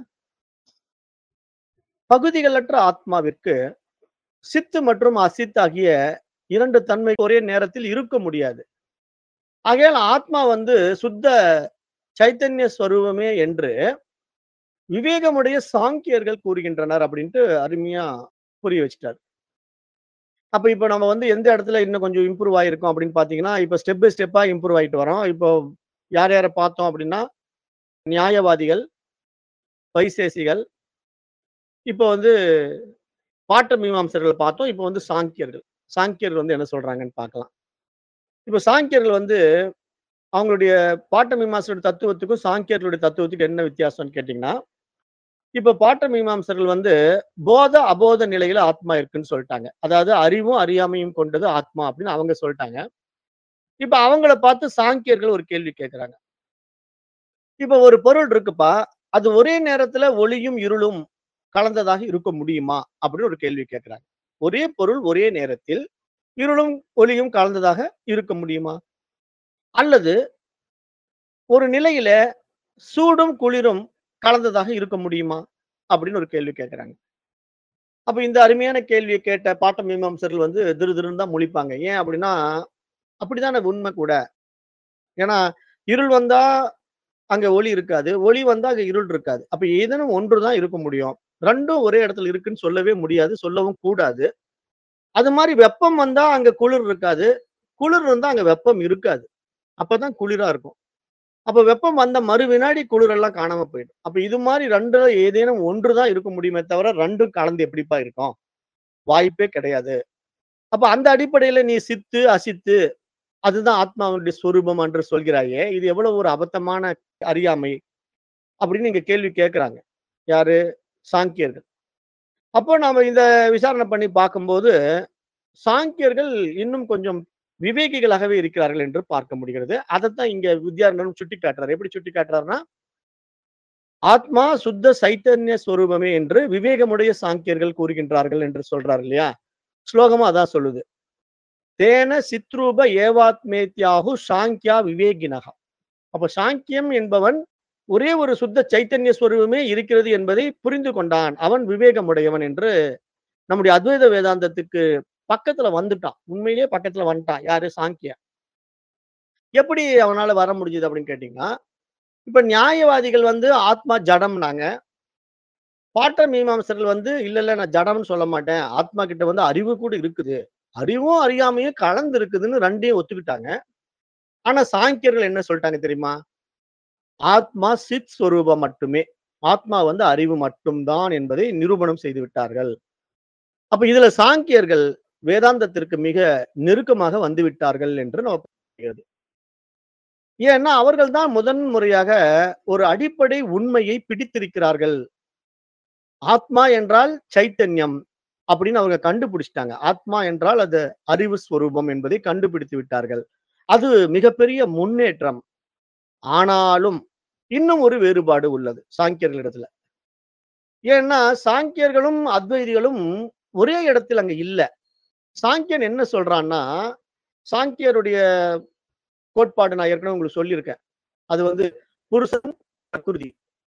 பகுதிகளற்ற ஆத்மாவிற்கு சித்து மற்றும் அசித் ஆகிய இரண்டு தன்மை ஒரே நேரத்தில் இருக்க முடியாது ஆகையால் ஆத்மா வந்து சுத்த சைத்தன்ய ஸ்வரூபமே என்று விவேகமுடைய சாங்கியர்கள் கூறுகின்றனர் அப்படின்ட்டு அருமையா புரிய வச்சுட்டார் அப்ப இப்ப நம்ம வந்து எந்த இடத்துல இன்னும் கொஞ்சம் இம்ப்ரூவ் ஆயிருக்கோம் அப்படின்னு பாத்தீங்கன்னா இப்ப ஸ்டெப் பை ஸ்டெப்பா இம்ப்ரூவ் ஆயிட்டு வரோம் இப்போ யார் யாரை பார்த்தோம் அப்படின்னா நியாயவாதிகள் வைசேசிகள் இப்போ வந்து பாட்ட மீமாம்சர்களை பார்த்தோம் இப்போ வந்து சாங்கியர்கள் சாங்கியர்கள் வந்து என்ன சொல்றாங்கன்னு பார்க்கலாம் இப்போ சாங்கியர்கள் வந்து அவங்களுடைய பாட்ட மீமாசருடைய தத்துவத்துக்கும் சாங்கியர்களுடைய தத்துவத்துக்கும் என்ன வித்தியாசம்னு கேட்டிங்கன்னா இப்ப பாட்ட மீமாம்சர்கள் வந்து போத அபோத நிலையில ஆத்மா இருக்குன்னு சொல்லிட்டாங்க அதாவது அறிவும் அறியாமையும் கொண்டது ஆத்மா அப்படின்னு அவங்க சொல்லிட்டாங்க இப்ப அவங்கள பார்த்து சாங்கியர்கள் ஒரு கேள்வி கேட்கிறாங்க இப்ப ஒரு பொருள் இருக்குப்பா அது ஒரே நேரத்துல ஒளியும் இருளும் கலந்ததாக இருக்க முடியுமா அப்படின்னு ஒரு கேள்வி கேட்கிறாங்க ஒரே பொருள் ஒரே நேரத்தில் இருளும் ஒளியும் கலந்ததாக இருக்க முடியுமா அல்லது ஒரு நிலையில சூடும் குளிரும் கலந்ததாக இருக்க முடியுமா அப்படின்னு ஒரு கேள்வி கேட்கிறாங்க அப்ப இந்த அருமையான கேள்வியை கேட்ட பாட்ட மீமாம்சர்கள் வந்து திரு திருன்னு தான் முழிப்பாங்க ஏன் அப்படின்னா அப்படிதானே உண்மை கூட ஏன்னா இருள் வந்தா அங்க ஒளி இருக்காது ஒளி வந்தா அங்க இருள் இருக்காது அப்ப ஏதேனும் ஒன்று தான் இருக்க முடியும் ரெண்டும் ஒரே இடத்துல இருக்குன்னு சொல்லவே முடியாது சொல்லவும் கூடாது அது மாதிரி வெப்பம் வந்தா அங்க குளிர் இருக்காது குளிர் இருந்தா அங்க வெப்பம் இருக்காது. அப்பதான் குளிரா இருக்கும். அப்ப வெப்பம் வந்த மறு வினாடி குளிர் எல்லாம் காணாம போயிடும். அப்ப இது மாரி 2ல ஏதேனும் ஒன்று தான் இருக்க முடியுமே தவிர 2ம் கலந்து எப்படிப்பா இருக்கும்? வாய்ப்பே கிடையாது. அப்ப அந்த அடிப்படையில நீ சித்து, அசித்து அதுதான் ஆத்மாவினுடைய சொரூபம் என்று சொல்கிறாயே! இது எவ்வளவு ஒரு அபத்தமான அறியாமை? அப்படின்னு இங்க கேள்வி கேட்கிறாங்க. யாரு? சாங்கியர்கள். அப்போ நாம இந்த விசாரணை பண்ணி பார்க்கும்போது, சாங்கியர்கள் இன்னும் கொஞ்சம் விவேகிகளாகவே இருக்கிறார்கள் என்று பார்க்க முடிகிறது. அதத்தான் இங்க வித்யாரண்யரும் சுட்டிக்காட்டுறார். எப்படி சுட்டிக்காட்டுறார்ன்னா ஆத்மா சுத்த சைத்தன்ய ஸ்வரூபமே என்று விவேகமுடைய சாங்கியர்கள் கூறுகின்றார்கள் என்று சொல்றார் இல்லையா? ஸ்லோகமும் அதான் சொல்லுது. தேன சித்ரூப ஏவாத்மேத்யாஹு சாங்கியா விவேகினஹ. அப்ப சாங்கியம் என்பவன் ஒரே ஒரு சுத்த சைத்தன்ய ஸ்வரூபமே இருக்கிறது என்பதை புரிந்து கொண்டான். அவன் விவேகமுடையவன் என்று நம்முடைய அத்வைத வேதாந்தத்துக்கு பக்கத்துல வந்துட்டான். உண்மையிலேயே பக்கத்துல வந்துட்டான். யாரு? சாங்கியன். எப்படி அவனால வர முடிஞ்சது அப்படின்னு கேட்டீங்கன்னா, இப்ப நியாயவாதிகள் வந்து ஆத்மா ஜடம்னாங்க. பாட்ட மீமாம்சர்கள் வந்து இல்ல, இல்ல நான் ஜடம்னு சொல்ல மாட்டேன். ஆத்மா கிட்ட வந்து அறிவு கூட இருக்குது. அறிவும், அறியாமையும் கலந்து இருக்குதுன்னு 2யும் ஒத்துக்கிட்டாங்க. ஆனா சாங்கியர்கள் என்ன சொல்ட்டாங்க தெரியுமா? ஆத்மா சித் ஸ்வரூபம் மட்டுமே. ஆத்மா வந்து அறிவு மட்டும் தான் என்பதை நிரூபணம் செய்து விட்டார்கள். அப்ப இதுல சாங்கியர்கள் வேதாந்தத்திற்கு மிக நெருக்கமாக வந்து விட்டார்கள் என்று நம்ம முடிகிறது. ஏன்னா அவர்கள் தான் முதன் முறையாக ஒரு அடிப்படை உண்மையை பிடித்திருக்கிறார்கள். ஆத்மா என்றால் சைத்தன்யம் அப்படின்னு அவங்க கண்டுபிடிச்சுட்டாங்க. ஆத்மா என்றால் அது அறிவு ஸ்வரூபம் என்பதை கண்டுபிடித்து விட்டார்கள். அது மிகப்பெரிய முன்னேற்றம். ஆனாலும் இன்னும் ஒரு வேறுபாடு உள்ளது சாங்கியர்களிடத்துல. ஏன்னா சாங்கியர்களும், அத்வைதிகளும் ஒரே இடத்தில் அங்க இல்ல. சாங்கியன் என்ன சொல்றான்னா, சாங்கியருடைய கோட்பாடு நான் ஏற்கனவே உங்களுக்கு சொல்லியிருக்கேன். அது வந்து புருஷன், பிரகிருதி.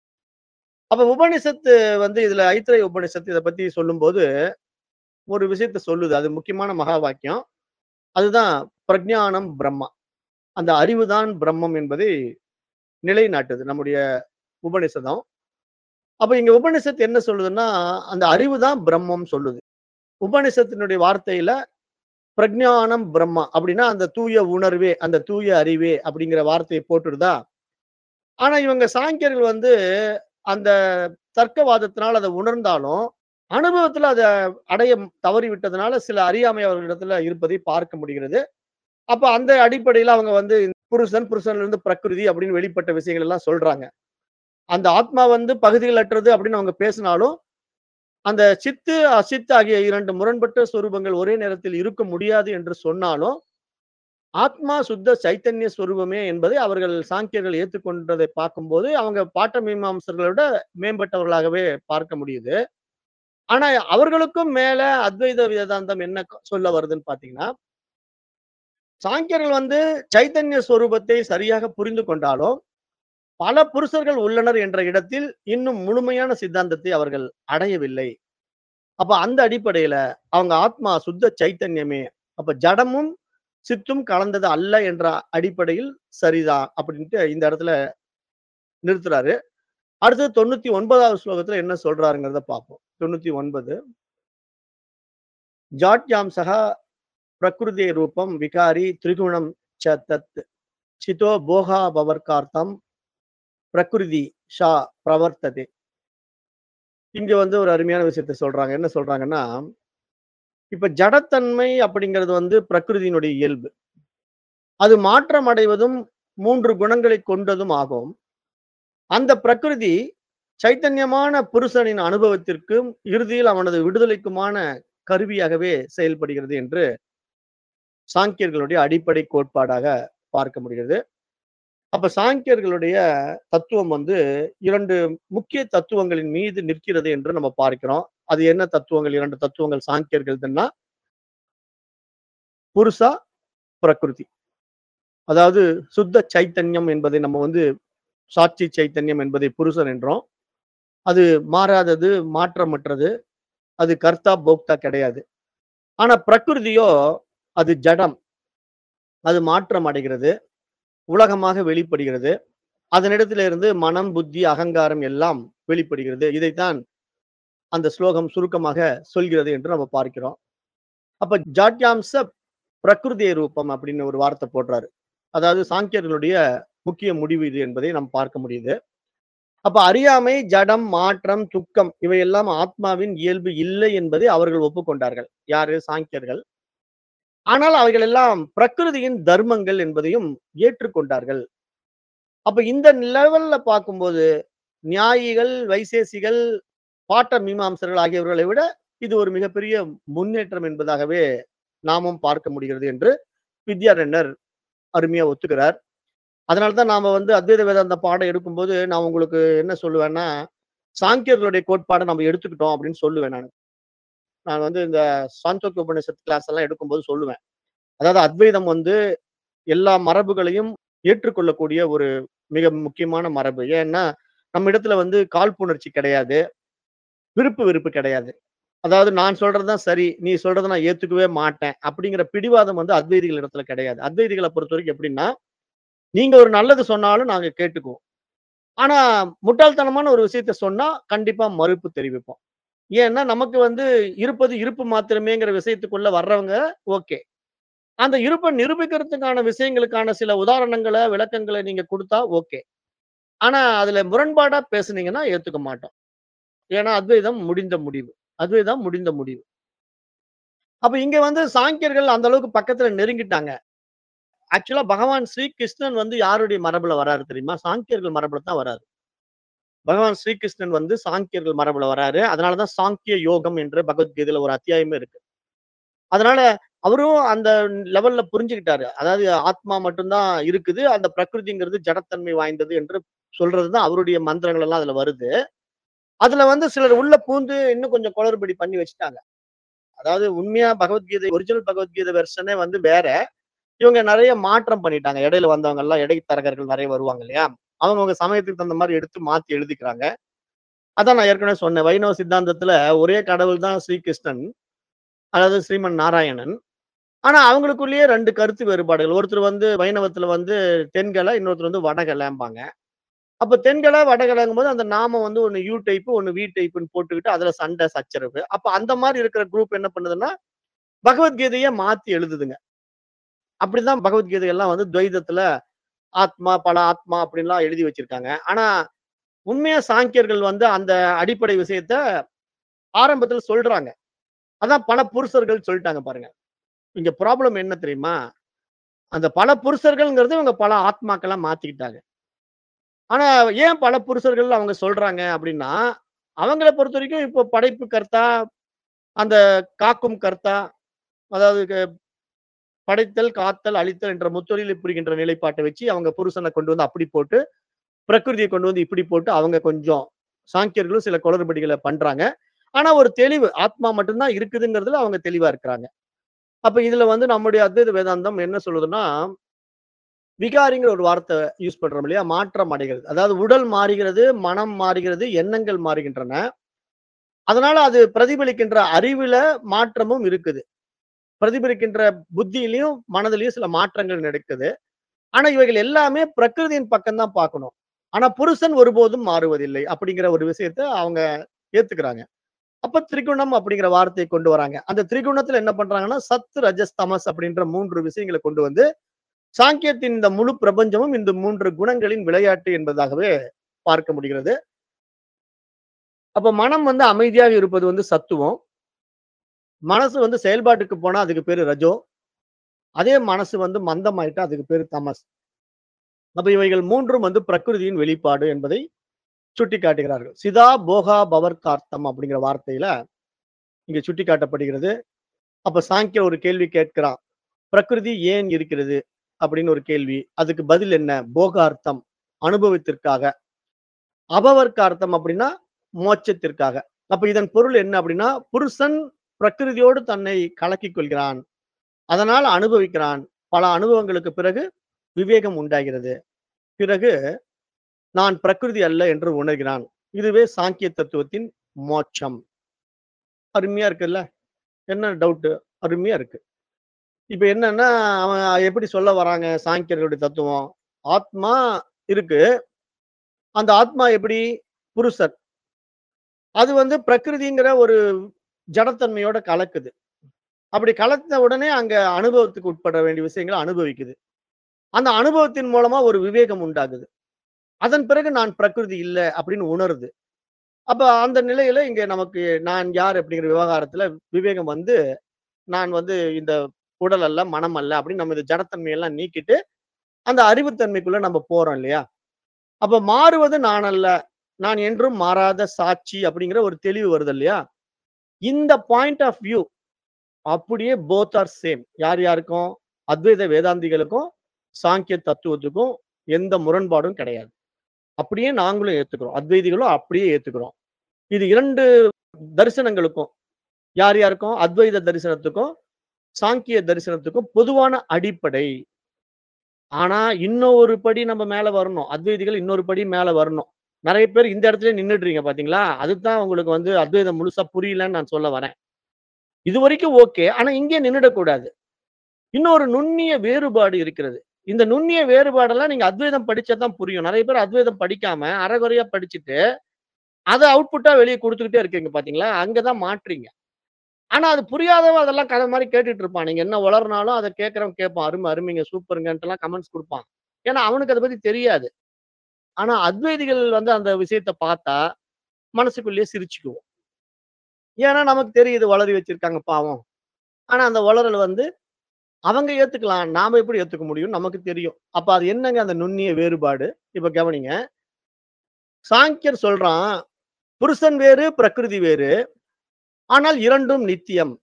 அப்ப உபனிஷத்து வந்து இதுல ஐத்திரேய உபனிஷத்து இத பத்தி சொல்லும்போது, ஒரு விஷயத்த சொல்லுது. அது முக்கியமான மகா வாக்கியம். அதுதான் பிரக்ஞானம் பிரம்மா. அந்த அறிவு தான் பிரம்மம் என்பதை நிலைநாட்டுது நம்முடைய உபனிஷதம். அப்ப இங்க உபனிஷத்து என்ன சொல்லுதுன்னா, அந்த அறிவு தான் பிரம்மம் சொல்லுது. உபனிஷத்தினுடைய வார்த்தையில பிரக்ஞானம் பிரம்மா அப்படின்னா அந்த தூய உணர்வே, அந்த தூய அறிவே அப்படிங்கிற வார்த்தைய போட்டுருதா? ஆனா இவங்க சாங்கியர்கள் வந்து அந்த தர்க்கவாதத்தினால அத உணர்ந்தாலும், அனுபவத்துல அத அடைய தவறி விட்டதுனால சில அறியாமை அவர்களிடத்துல இருப்பதை பார்க்க முடிகிறது. அப்ப அந்த அடிப்படையில அவங்க வந்து புருஷன், புருஷன்லிருந்து பிரகிருதி அப்படின்னு வெளிப்பட்ட விஷயங்கள் எல்லாம் சொல்றாங்க. அந்த ஆத்மா வந்து பகுதிகளற்றது அப்படின்னு அவங்க பேசினாலும், அந்த சித்து, அசித்து ஆகிய 2 முரண்பட்ட சொரூபங்கள் ஒரே நேரத்தில் இருக்க முடியாது என்று சொன்னாலும், ஆத்மா சுத்த சைத்தன்ய ஸ்வரூபமே என்பதை அவர்கள் சாங்கியர்கள் ஏத்துக்கொண்டதை பார்க்கும்போது, அவங்க பாட்ட மீமாம்சர்களை விட மேம்பட்டவர்களாகவே பார்க்க முடியுது. ஆனா அவர்களுக்கும் மேல அத்வைத வேதாந்தம் என்ன க சொல்ல வருதுன்னு பார்த்தீங்கன்னா சாங்கியர்கள் வந்து சைத்தன்ய ஸ்வரூபத்தை சரியாக புரிந்து கொண்டாலும், பல புருஷர்கள் உள்ளனர் என்ற இடத்தில் இன்னும் முழுமையான சித்தாந்தத்தை அவர்கள் அடையவில்லை. அப்ப அந்த அடிப்படையில அவங்க ஆத்மா சுத்த சைத்தன்யமே. அப்ப ஜடமும், சித்தும் கலந்தது அல்ல என்ற அடிப்படையில் சரிதான் அப்படின்ட்டு இந்த இடத்துல நிறுத்துறாரு. அடுத்தது 99வது ஸ்லோகத்துல என்ன சொல்றாருங்கிறத பார்ப்போம். 99 ஜாட்யாம் சஹ பிரகிருதே ரூபம் விகாரி திரிகுணம் ச தத் சிதோ போகா பவர்க்கார்த்தம் பிரகிருதி ஷா பிரவர்த்ததே. இங்க வந்து ஒரு அருமையான விஷயத்த சொல்றாங்க. என்ன சொல்றாங்கன்னா, இப்ப ஜடத்தன்மை அப்படிங்கிறது வந்து பிரகிருதியினுடைய இயல்பு. அது மாற்றம் அடைவதும் 3 குணங்களை கொண்டதும் ஆகும். அந்த பிரகிருதி சைத்தன்யமான புருஷனின் அனுபவத்திற்கும், இறுதியில் அவனது விடுதலைக்குமான கருவியாகவே செயல்படுகிறது என்று சாங்கியர்களுடைய அடிப்படை கோட்பாடாக பார்க்க முடிகிறது. அப்ப சாங்கியர்களுடைய தத்துவம் வந்து 2 முக்கிய தத்துவங்களின் மீது நிற்கிறது என்று நம்ம பார்க்கிறோம். அது என்ன தத்துவங்கள் 2 தத்துவங்கள் சாங்கியர்கள்துன்னா புருஷா, பிரகிருதி. அதாவது சுத்த சைத்தன்யம் என்பதை நம்ம வந்து சாட்சி சைத்தன்யம் என்பதை புருஷன் என்றோம். அது மாறாதது, மாற்றமற்றது. அது கர்த்தா, போக்தா கிடையாது. ஆனா பிரகிருதியோ அது ஜடம். அது மாற்றம் அடைகிறது. உலகமாக வெளிப்படுகிறது. அதனிடத்திலிருந்து மனம், புத்தி, அகங்காரம் எல்லாம் வெளிப்படுகிறது. இதைத்தான் அந்த ஸ்லோகம் சுருக்கமாக சொல்கிறது என்று நம்ம பார்க்கிறோம். அப்ப ஜாட்யாம்ச பிரகிருதிய ரூபம் அப்படின்னு ஒரு வார்த்தை போடுறாரு அதாவது சாங்கியர்களுடைய முக்கிய முடிவு இது என்பதை நாம் பார்க்க முடியுது அப்ப அறியாமை ஜடம் மாற்றம் துக்கம் இவையெல்லாம் ஆத்மாவின் இயல்பு இல்லை என்பதை அவர்கள் ஒப்புக்கொண்டார்கள் யாரு சாங்கியர்கள் ஆனால் அவைகள் எல்லாம் பிரகிருதியின் தர்மங்கள் என்பதையும் ஏற்றுக்கொண்டார்கள் அப்ப இந்த லெவல்ல பார்க்கும்போது நியாயிகள் வைசேசிகள் பாட்ட மீமாம்சர்கள் ஆகியவர்களை விட இது ஒரு மிகப்பெரிய முன்னேற்றம் என்பதாகவே நாமும் பார்க்க முடிகிறது என்று வித்யாரண்யர் அருமையா ஒத்துக்கிறார் அதனாலதான் நாம வந்து அத்வைத வேதாந்த பாடம் எடுக்கும்போது நான் உங்களுக்கு என்ன சொல்லுவேன்னா சாங்கியர்களுடைய கோட்பாடை நம்ம எடுத்துக்கிட்டோம் அப்படின்னு சொல்லுவேன் நான் நான் வந்து இந்த சாந்தோக்கிய உபநிஷத் கிளாஸ் எல்லாம் எடுக்கும்போது சொல்லுவேன் அதாவது அத்வைதம் வந்து எல்லா மரபுகளையும் ஏற்றுக்கொள்ளக்கூடிய ஒரு மிக முக்கியமான மரபு ஏன்னா நம்ம இடத்துல வந்து காழ்ப்புணர்ச்சி கிடையாது விருப்பு வெறுப்பு கிடையாது அதாவது நான் சொல்றதுதான் சரி நீ சொல்றதை நான் ஏத்துக்கவே மாட்டேன் அப்படிங்கிற பிடிவாதம் வந்து அத்வைதிகள் இடத்துல கிடையாது அத்வைதிகளை பொறுத்த வரைக்கும் எப்படின்னா நீங்க ஒரு நல்லது சொன்னாலும் நாங்க கேட்டுக்குவோம் ஆனா முட்டாள்தனமான ஒரு விஷயத்த சொன்னா கண்டிப்பா மறுப்பு தெரிவிப்போம் ஏன்னா நமக்கு வந்து இருப்பது இருப்பு மாத்திரமேங்கிற விஷயத்துக்குள்ள வர்றவங்க ஓகே அந்த இருப்பை நிரூபிக்கிறதுக்கான விஷயங்களுக்கான சில உதாரணங்களை விளக்கங்களை நீங்க கொடுத்தா ஓகே ஆனா அதுல முரண்பாடா பேசுனீங்கன்னா ஏத்துக்க மாட்டோம் ஏன்னா அத்வைதம் முடிந்த முடிவு அத்வைதம் முடிந்த முடிவு அப்ப இங்க வந்து சாங்கியர்கள் அந்த அளவுக்கு பக்கத்துல நெருங்கிட்டாங்க ஆக்சுவலா பகவான் ஸ்ரீ கிருஷ்ணன் வந்து யாருடைய மரபுல வராரு தெரியுமா சாங்கியர்கள் மரபுல தான் வராரு பகவான் ஸ்ரீகிருஷ்ணன் வந்து சாங்கியர்கள் மரபுல வராரு அதனாலதான் சாங்கிய யோகம் என்று பகவத்கீதையில ஒரு அத்தியாயமே இருக்கு அதனால அவரும் அந்த லெவல்ல புரிஞ்சுக்கிட்டாரு அதாவது ஆத்மா மட்டும்தான் இருக்குது அந்த பிரகிருதிங்கிறது ஜடத்தன்மை வாய்ந்தது என்று சொல்றதுதான் அவருடைய மந்திரங்கள் எல்லாம் அதுல வருது அதுல வந்து சிலர் உள்ள பூந்து இன்னும் கொஞ்சம் குளறுபடி பண்ணி வச்சுட்டாங்க அதாவது உண்மையா பகவத்கீதை ஒரிஜினல் பகவத்கீதை வெர்ஷனே வந்து வேற இவங்க நிறைய மாற்றம் பண்ணிட்டாங்க இடையில வந்தவங்க எல்லாம் இடைத்தரகர்கள் நிறைய வருவாங்க இல்லையா அவங்கவுங்க சமயத்துக்கு தகுந்த மாதிரி எடுத்து மாத்தி எழுதிக்கிறாங்க அதான் நான் ஏற்கனவே சொன்னேன் வைணவ சித்தாந்தத்துல ஒரே கடவுள் தான் ஸ்ரீகிருஷ்ணன் அதாவது ஸ்ரீமன் நாராயணன் ஆனா அவங்களுக்குள்ளேயே ரெண்டு கருத்து வேறுபாடுகள் ஒருத்தர் வந்து வைணவத்துல வந்து தென்கலை இன்னொருத்தர் வந்து வடகலைம்பாங்க அப்ப தென்கலை வடகலைங்கும் போது அந்த நாமம் வந்து ஒன்னு யூ டைப் ஒன்னு வி டைப்னு போட்டுக்கிட்டு அதுல சண்டை சச்சரவு அப்ப அந்த மாதிரி இருக்கிற குரூப் என்ன பண்ணுதுன்னா பகவத்கீதையை மாத்தி எழுதுதுங்க அப்படிதான் பகவத்கீதை எல்லாம் வந்து துவைதத்துல ஆத்மா பல ஆத்மா அப்படின்லாம் எழுதி வச்சிருக்காங்க ஆனா உண்மையா சாங்கியர்கள் வந்து அந்த அடிப்படை விஷயத்த ஆரம்பத்துல சொல்றாங்க அதான் பல புருஷர்கள் சொல்லிட்டாங்க பாருங்க இங்க ப்ராப்ளம் என்ன தெரியுமா அந்த பல புருஷர்கள்ங்கிறது இவங்க பல ஆத்மாக்களா மாத்திக்கிட்டாங்க ஆனா ஏன் பல புருஷர்கள் அவங்க சொல்றாங்க அப்படின்னா அவங்கள பொறுத்த வரைக்கும் இப்போ படைப்பு கர்த்தா அந்த காக்கும் கர்த்தா அதாவது க- படைத்தல் காத்தல் அழித்தல் என்ற முத்தொழிலை புரிகின்ற நிலைப்பாட்டை வச்சு அவங்க புருஷனை கொண்டு வந்து அப்படி போட்டு பிரகிருதியை கொண்டு வந்து இப்படி போட்டு அவங்க கொஞ்சம் சாங்கியர்களும் சில குளறுபடிகளை பண்றாங்க ஆனா ஒரு தெளிவு ஆத்மா மட்டும்தான் இருக்குதுங்கிறதுல அவங்க தெளிவா இருக்கிறாங்க அப்ப இதுல வந்து நம்முடைய அத்வைத வேதாந்தம் என்ன சொல்லுதுன்னா விகாரிங்கிற ஒரு வார்த்தை யூஸ் பண்றோம் இல்லையா மாற்றம் அடைகிறது அதாவது உடல் மாறுகிறது மனம் மாறுகிறது எண்ணங்கள் மாறுகின்றன அதனால அது பிரதிபலிக்கின்ற அறிவுல மாற்றமும் இருக்குது பிரதிபலிக்கின்ற புத்தியிலையும் மனதிலையும் சில மாற்றங்கள் நடக்குது ஆனா இவைகள் எல்லாமே பிரகிருதியின் பக்கம் தான் பார்க்கணும் ஆனா புருஷன் ஒருபோதும் மாறுவதில்லை அப்படிங்கிற ஒரு விஷயத்த அவங்க ஏத்துக்கிறாங்க அப்ப திரிகுணம் அப்படிங்கிற வார்த்தையை கொண்டு வராங்க அந்த திரிகுணத்துல என்ன பண்றாங்கன்னா சத் ரஜஸ் தமஸ் அப்படின்ற மூன்று விஷயங்களை கொண்டு வந்து சாங்கியத்தின் இந்த முழு பிரபஞ்சமும் இந்த மூன்று குணங்களின் விளையாட்டு என்பதாகவே பார்க்க முடிகிறது அப்ப மனம் வந்து அமைதியாக இருப்பது வந்து சத்துவம் மனசு வந்து செயல்பாட்டுக்கு போனா அதுக்கு பேரு ரஜோ அதே மனசு வந்து மந்தமாயிட்டா அதுக்கு பேரு தமஸ் அப்ப இவைகள் மூன்றும் வந்து பிரகிருதியின் வெளிப்பாடு என்பதை சுட்டி காட்டுகிறார்கள் சிதா போகா பவர்கார்த்தம் அப்படிங்கிற வார்த்தையில இங்க சுட்டி காட்டப்படுகிறது அப்ப சாங்கிய ஒரு கேள்வி கேட்கிறான் பிரகிருதி ஏன் இருக்கிறது அப்படின்னு ஒரு கேள்வி அதுக்கு பதில் என்ன போகார்த்தம் அனுபவத்திற்காக அபவர்க்கார்த்தம் அப்படின்னா மோட்சத்திற்காக அப்ப இதன் பொருள் என்ன அப்படின்னா புருஷன் பிரகிருதியோடு தன்னை கலக்கிக் கொள்கிறான் அதனால் அனுபவிக்கிறான் பல அனுபவங்களுக்கு பிறகு விவேகம் உண்டாகிறது பிறகு நான் பிரகிருதி அல்ல என்று உணர்கிறான் இதுவே சாங்கிய தத்துவத்தின் மோட்சம் அருமையா இருக்குல்ல என்ன டவுட் அருமையா இருக்கு இப்ப என்னன்னா அவன் எப்படி சொல்ல வராங்க சாங்கியர்களுடைய தத்துவம் ஆத்மா இருக்கு அந்த ஆத்மா எப்படி புருஷர் அது வந்து பிரகிருதிங்கிற ஒரு ஜடத்தன்மையோட கலக்குது அப்படி கலந்த உடனே அங்க அனுபவத்துக்கு உட்பட வேண்டிய விஷயங்கள அனுபவிக்குது. அந்த அனுபவத்தின் மூலமா ஒரு விவேகம் உண்டாகுது. அதன் பிறகு நான் பிரகிருதி இல்ல அப்படின்னு உணருது. அப்ப அந்த நிலையில இங்க நமக்கு நான் யார் அப்படிங்கிற விவகாரத்துல விவேகம் வந்து, நான் வந்து இந்த உடல் அல்ல, மனம் அல்ல அப்படின்னு நம்ம இந்த ஜடத்தன்மையெல்லாம் நீக்கிட்டு, அந்த அறிவுத்தன்மைக்குள்ள நம்ம போறோம் இல்லையா? அப்ப மாறுவது நான் அல்ல. நான் என்றும் மாறாத சாட்சி அப்படிங்கிற ஒரு தெளிவு வருது இல்லையா? இந்த பாயிண்ட் ஆஃப் வியூ அப்படியே போத் ஆர் சேம். யார் யாருக்கும்? அத்வைத வேதாந்திகளுக்கும், சாங்கிய தத்துவத்துக்கும் எந்த முரண்பாடும் கிடையாது. அப்படியே நாங்களும் ஏத்துக்கிறோம். அத்வைதிகளும் அப்படியே ஏத்துக்கிறோம். இது 2 தரிசனங்களுக்கும், யார் யாருக்கும்? அத்வைத தரிசனத்துக்கும், சாங்கிய தரிசனத்துக்கும் பொதுவான அடிப்படை. ஆனா, இன்னொரு படி நம்ம மேல வரணும். அத்வைதிகள் இன்னொரு படி மேல வரணும். நெறைய பேர் இந்த இடத்திலேயே நின்னுடுறீங்க பார்த்தீங்களா? அதுதான் உங்களுக்கு வந்து அத்வைதம் முழுசா புரியலன்னு நான் சொல்ல வரேன். இதுவரைக்கும் ஓகே. ஆனா இங்கே நின்னுடக்கூடாது. இன்னொரு நுண்ணிய வேறுபாடு இருக்கிறது. இந்த நுண்ணிய வேறுபாடெல்லாம் நீங்க அத்வைதம் படிச்சா தான் புரியும். நெறைய பேர் அத்வைதம் படிக்காம, அரைகுறையா படிச்சுட்டு, அத அவுட்புட்டா வெளிய குடுத்துக்கிட்டே இருக்கீங்க பார்த்தீங்களா? அங்க தான் மாட்றீங்க. ஆனா அது புரியாதவன் அதெல்லாம் கதை மாரி கேட்டுட்டு இருப்பான். நீங்க என்ன உளறுனாலும் அத கேட்கிறவன் கேட்பான். அரும, அருமைங்க, சூப்பர்ங்கன்ட்டுலாம் கமெண்ட்ஸ் குடுப்பான். ஏன்னா அவனுக்கு அத பத்தி தெரியாது. ஆனா அத்வைதிகள் வந்து அந்த விஷயத்த பார்த்தா, மனசுக்குள்ளேயே சிரிச்சுக்குவோம். ஏன்னா நமக்கு தெரியுது உளறி வச்சிருக்காங்க பாவம். ஆனா அந்த உளறல் வந்து அவங்க ஏத்துக்கலாம். நாம எப்படி ஏத்துக்க முடியும்னு நமக்கு தெரியும். அப்ப அது என்னங்க அந்த நுண்ணிய வேறுபாடு? இப்ப கவனிங்க. சாங்கியர் சொல்றான், புருஷன் வேறு, பிரகிருதி வேறு. ஆனால் 2ம் நித்தியம்.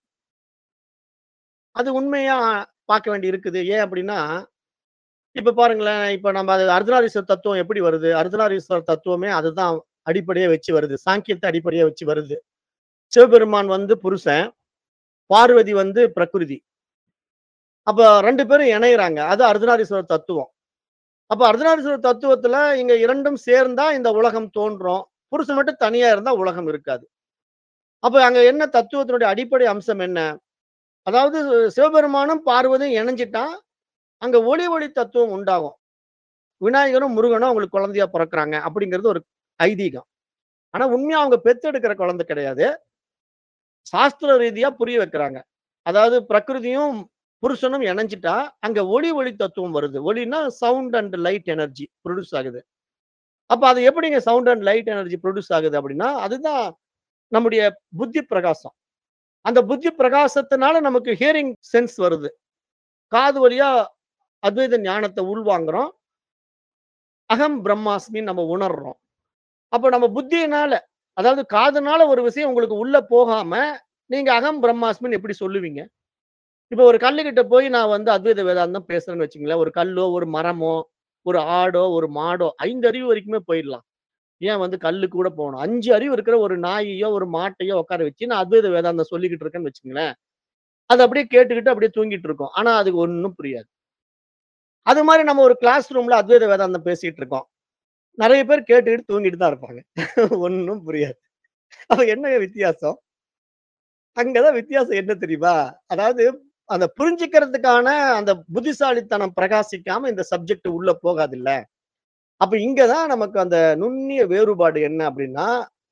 அது உண்மையா பார்க்க வேண்டி இருக்குது. ஏன் அப்படின்னா, இப்ப பாருங்களேன், இப்ப நம்ம அது அர்த்தநாரீஸ்வரர் தத்துவம் எப்படி வருது? அர்த்தநாரீஸ்வரர் தத்துவமே அதுதான் அடிப்படையா வச்சு வருது. சாங்கியத்த அடிப்படையா வச்சு வருது. சிவபெருமான் வந்து புருஷன், பார்வதி வந்து பிரகிருதி. அப்ப 2 பேரும் இணையறாங்க. அது அர்த்தநாரீஸ்வரர் தத்துவம். அப்ப அர்த்தநாரீஸ்வரர் தத்துவத்துல இங்க 2ம் சேர்ந்தா இந்த உலகம் தோன்றும். புருஷன் மட்டும் தனியா இருந்தா உலகம் இருக்காது. அப்ப அங்க என்ன தத்துவத்தினுடைய அடிப்படை அம்சம் என்ன? அதாவது சிவபெருமானும், பார்வதியும் இணைஞ்சிட்டா, அங்க ஒளி ஒளி தத்துவம் உண்டாகும். விநாயகரும், முருகனும் அவங்களுக்கு குழந்தையா பொறக்குறாங்க அப்படிங்கிறது ஒரு ஐதீகம். ஆனா உண்மையா அவங்க பெத்தெடுக்கிற குழந்தை கிடையாது. சாஸ்திர ரீதியா புரிய வைக்கிறாங்க. அதாவது பிரகிருதியும், புருஷனும் இணைஞ்சிட்டா, அங்க ஒளி ஒளி தத்துவம் வருது. ஒளின்னா sound and light energy produce ஆகுது. அப்ப அது எப்படிங்க sound and light energy produce ஆகுது அப்படின்னா, அதுதான் நம்முடைய புத்தி பிரகாசம். அந்த புத்தி பிரகாசத்தினால நமக்கு ஹியரிங் சென்ஸ் வருது. காது வழியா அத்வைத ஞானத்த உள்வாங்குறோம். அகம் பிரம்மாஸ்மின்னு நம்ம உணர்றோம். அப்ப நம்ம புத்தியினால, அதாவது காதுனால ஒரு விஷயம் உங்களுக்கு உள்ள போகாம, நீங்க அகம் பிரம்மாஸ்மின்னு எப்படி சொல்லுவீங்க? இப்ப ஒரு கல்லுகிட்ட போய் நான் வந்து அத்வைத வேதாந்தம் பேசுறேன்னு வச்சுக்கங்களேன். ஒரு கல்லோ, ஒரு மரமோ, ஒரு ஆடோ, ஒரு மாடோ 5 அறிவு வரைக்குமே போயிடலாம். ஏன் வந்து கல்லுக்கு கூட போகணும்? 5 அறிவு இருக்கிற ஒரு நாயையோ, ஒரு மாட்டையோ உட்கார வச்சு நான் அத்வைத வேதாந்தம் சொல்லிக்கிட்டு இருக்கேன்னு வச்சுக்கங்களேன். அது அப்படியே கேட்டுக்கிட்டு அப்படியே தூங்கிட்டு இருக்கும். ஆனா அதுக்கு ஒண்ணும் புரியாது. அது மாரி நம்ம ஒரு கிளாஸ் ரூம்ல அத்வைத வேதாந்தம் பேசிட்டு இருக்கோம். நெறைய பேர் கேட்டுக்கிட்டு தூங்கிட்டு தான் இருப்பாங்க. ஒண்ணும் புரியாது. அப்ப என்னங்க வித்தியாசம்? அங்க தான் வித்தியாசம் என்ன தெரியுமா? அதாவது அந்த புரிஞ்சுக்கிறதுக்கான அந்த புத்திசாலித்தனம் பிரகாசிக்காம இந்த சப்ஜெக்ட் உள்ள போகாதுல்ல. அப்ப இங்க தான் நமக்கு அந்த நுண்ணிய வேறுபாடு என்ன அப்படின்னா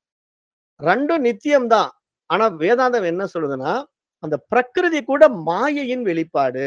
2ம் நித்தியம் தான். ஆனா வேதாந்தம் என்ன சொல்லுதுன்னா, அந்த பிரகிருதி கூட மாயையின் வெளிப்பாடு.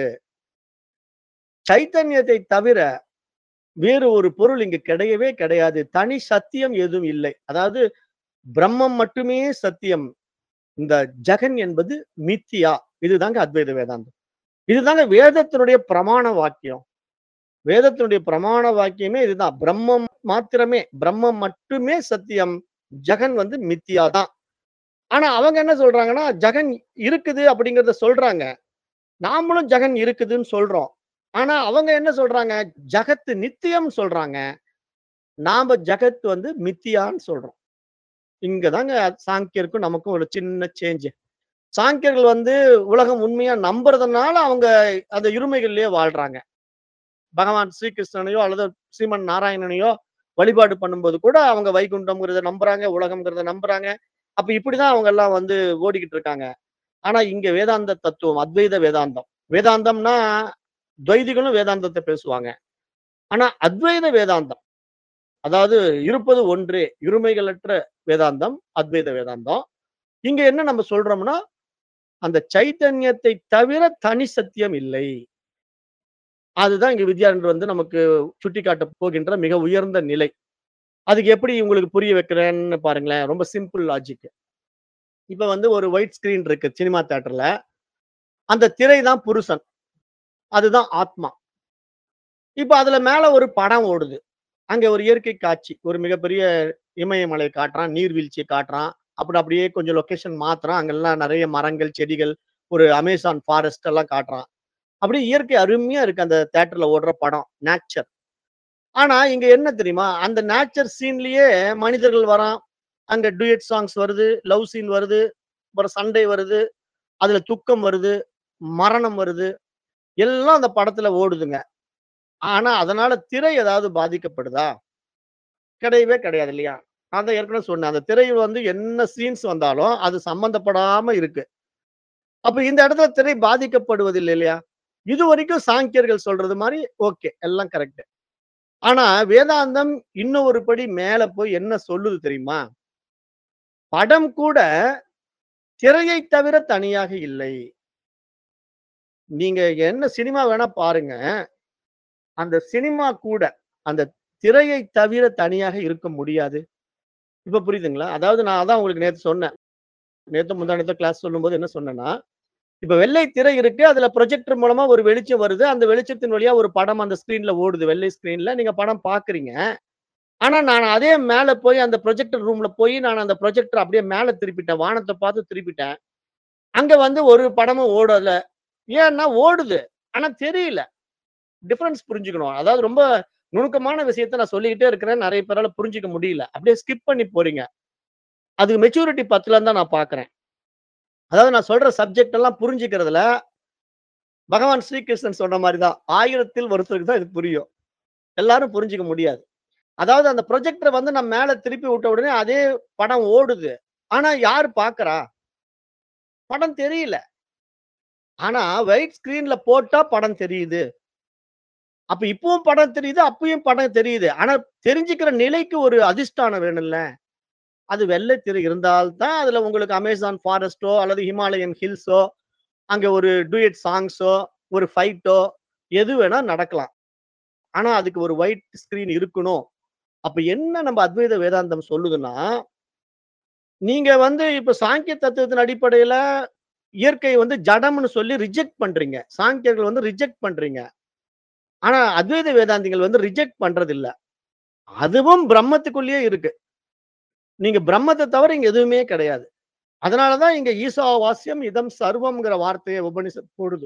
சைத்தன்யத்தை தவிர வேறு ஒரு பொருள் இங்கு கிடையவே கிடையாது. தனி சத்தியம் எதுவும் இல்லை. அதாவது பிரம்மம் மட்டுமே சத்தியம். இந்த ஜெகன் என்பது மித்தியா. இதுதாங்க அத்வைத வேதாந்தம். இதுதாங்க வேதத்தினுடைய பிரமாண வாக்கியம். வேதத்தினுடைய பிரமாண வாக்கியமே இதுதான். பிரம்மம் மாத்திரமே, பிரம்மம் மட்டுமே சத்தியம். ஜெகன் வந்து மித்தியா தான். ஆனா அவங்க என்ன சொல்றாங்கன்னா, ஜெகன் இருக்குது அப்படிங்கிறத சொல்றாங்க. நாமளும் ஜெகன் இருக்குதுன்னு சொல்றோம். ஆனா அவங்க என்ன சொல்றாங்க? ஜகத்து நித்தியம்னு சொல்றாங்க. நாம ஜகத் வந்து மித்தியான்னு சொல்றோம். இங்க தாங்க சாங்கியருக்கும் நமக்கும் ஒரு சின்ன சேஞ்ச். சாங்கியர்கள் வந்து உலகம் உண்மையா நம்புறதுனால அவங்க அந்த இருமைகள்லயே வாழ்றாங்க. பகவான் ஸ்ரீகிருஷ்ணனையோ அல்லது ஸ்ரீமன் நாராயணனையோ வழிபாடு பண்ணும்போது கூட அவங்க வைகுண்டம்ங்கிறத நம்புறாங்க, உலகம்ங்கிறத நம்புறாங்க. அப்ப இப்படிதான் அவங்க எல்லாம் வந்து ஓடிக்கிட்டு இருக்காங்க. ஆனா இங்க வேதாந்த தத்துவம், அத்வைத வேதாந்தம். வேதாந்தம்னா துவைதிகளும் வேதாந்தத்த பேசுவாங்க. ஆனா அத்வைத வேதாந்தம். அதாவது இருப்பது ஒன்றே, இருமைகளற்ற வேதாந்தம், அத்வைத வேதாந்தம். இங்க என்ன நம்ம சொல்றோம்னா, அந்த சைத்தன்யத்தை தவிர தனி சத்தியம் இல்லை. அதுதான் இங்க வித்யாரண்யர் வந்து நமக்கு சுட்டிக்காட்டப் போகின்ற மிக உயர்ந்த நிலை. அதுக்கு எப்படி உங்களுக்கு புரிய வைக்கிறேன்னு பாருங்களேன். ரொம்ப சிம்பிள் லாஜிக். இப்ப வந்து ஒரு ஒயிட் ஸ்கிரீன் இருக்கு சினிமா தியேட்டர்ல. அந்த திரை தான் புருஷன். அதுதான் ஆத்மா. இப்ப அதுல மேல ஒரு படம் ஓடுது. அங்க ஒரு இயற்கை காட்சி. ஒரு மிகப்பெரிய இமயமலை காட்டுறான், நீர்வீழ்ச்சிய காட்டுறான். அப்புறம் அப்படியே கொஞ்சம் லொகேஷன் மாத்துறான். அங்கெல்லாம் நெறைய மரங்கள், செடிகள், ஒரு அமேசான் ஃபாரஸ்ட் எல்லாம் காட்டுறான். அப்படியே இயற்கை அருமையா இருக்கு அந்த தியேட்டர்ல ஓடுற படம். நேச்சர். ஆனா இங்க என்ன தெரியுமா? அந்த நேச்சர் சீன்லயே மனிதர்கள் வரான். அங்க டூயட் சாங்ஸ் வருது, லவ் சீன் வருது, அப்புறம் சண்டை வருது, அதுல துக்கம் வருது, மரணம் வருது. எல்லாம் அந்த படத்துல ஓடுதுங்க. ஆனா அதனால திரை ஏதாவது பாதிக்கப்படுதா? கிடையவே கிடையாது இல்லையா? நான் தான் ஏற்கனவே சொன்னேன். அந்த திரையில் வந்து என்ன சீன்ஸ் வந்தாலும் அது சம்பந்தப்படாம இருக்கு. அப்ப இந்த இடத்துல திரை பாதிக்கப்படுவதில்லை இல்லையா? இதுவரைக்கும் சாங்கியர்கள் சொல்றது மாரி ஓகே. எல்லாம் கரெக்ட். ஆனா வேதாந்தம் இன்னும் ஒரு படி மேல போய் என்ன சொல்லுது தெரியுமா? படம் கூட திரையை தவிர தனியாக இல்லை. நீங்க என்ன சினிமா வேணா பாருங்க. அந்த சினிமா கூட அந்த திரையை தவிர தனியாக இருக்க முடியாது. இப்ப புரியுதுங்களா? அதாவது நான் அதான் உங்களுக்கு நேத்து சொன்னேன். நேத்து முந்தா நேத்து கிளாஸ் சொல்லும்போது என்ன சொன்னேன்னா, இப்ப வெள்ளை திரை இருக்கு. அதுல ப்ரொஜெக்டர் மூலமா ஒரு வெளிச்சம் வருது. அந்த வெளிச்சத்தின் வழியா ஒரு படம் அந்த ஸ்கிரீன்ல ஓடுது. வெள்ளை ஸ்கிரீன்ல நீங்க படம் பார்க்குறீங்க. ஆனா நான் அதே மேல போய் அந்த ப்ரொஜெக்டர் ரூம்ல போய் நான் அந்த ப்ரொஜெக்டர் அப்படியே மேல திருப்பிட்டேன். வானத்த பார்த்து திருப்பிட்டேன். அங்க வந்து ஒரு படமும் ஓடல. ஏன்னா ஓடுது. ஆனா தெரியல. டிஃபரன்ஸ் புரிஞ்சுக்கணும். அதாவது ரொம்ப நுணுக்கமான விஷயத்த நான் சொல்லிக்கிட்டே இருக்கிறேன். நெறைய பேரால புரிஞ்சுக்க முடியல. அப்படியே ஸ்கிப் பண்ணி போறீங்க. அது மெச்சூரிட்டி பத்தலன்னு தான் நான் பார்க்கிறேன். அதாவது நான் சொல்ற சப்ஜெக்ட் எல்லாம் புரிஞ்சுக்கிறதுல பகவான் ஸ்ரீகிருஷ்ணன் சொன்ன மாரி தான். 1000த்தில் ஒருத்தருக்கு தான் இது புரியும். எல்லாரும் புரிஞ்சுக்க முடியாது. அதாவது அந்த ப்ரொஜெக்டர வந்து நான் மேல திருப்பி விட்ட உடனே அதே படம் ஓடுது. ஆனா யார் பார்க்கிறா? படம் தெரியல. ஆனா ஒயிட் ஸ்கிரீன்ல போட்டா படம் தெரியுது. அப்ப இப்பவும் படம் தெரியுது. அப்பயும் படம் தெரியுது. ஆனா தெரிஞ்சுக்கிற நிலைக்கு ஒரு அதிஷ்டானம் வேணும்ல. அது வெள்ளை திரை இருந்தால் தான் அதுல உங்களுக்கு அமேசான் ஃபாரஸ்ட்டோ அல்லது ஹிமாலயன் ஹில்ஸோ, அங்க ஒரு டூயட் சாங்ஸோ, ஒரு ஃபைட்டோ எது வேணா நடக்கலாம். ஆனா அதுக்கு ஒரு ஒயிட் ஸ்கிரீன் இருக்கணும். அப்ப என்ன நம்ம அத்வைத வேதாந்தம் சொல்லுதுன்னா, நீங்க வந்து இப்ப சாங்கிய தத்துவத்தின் அடிப்படையில இயற்கை வந்து ஜடம்னு சொல்லி ரிஜெக்ட் பண்றீங்க. சாங்கியர்கள் வந்து ரிஜெக்ட் பண்றீங்க. ஆனா அத்வைத வேதாந்திகள் வந்து ரிஜெக்ட் பண்றதில்ல. அதுவும் பிரம்மத்துக்குள்ளேயே இருக்கு. நீங்க பிரம்மத்த தவிர இங்க எதுவுமே கிடையாது. அதனால தான் இங்க ஈசாவாஸ்யம் இதம் சர்வம்ங்கிற வார்த்தைய உபனிஷத் போடுது.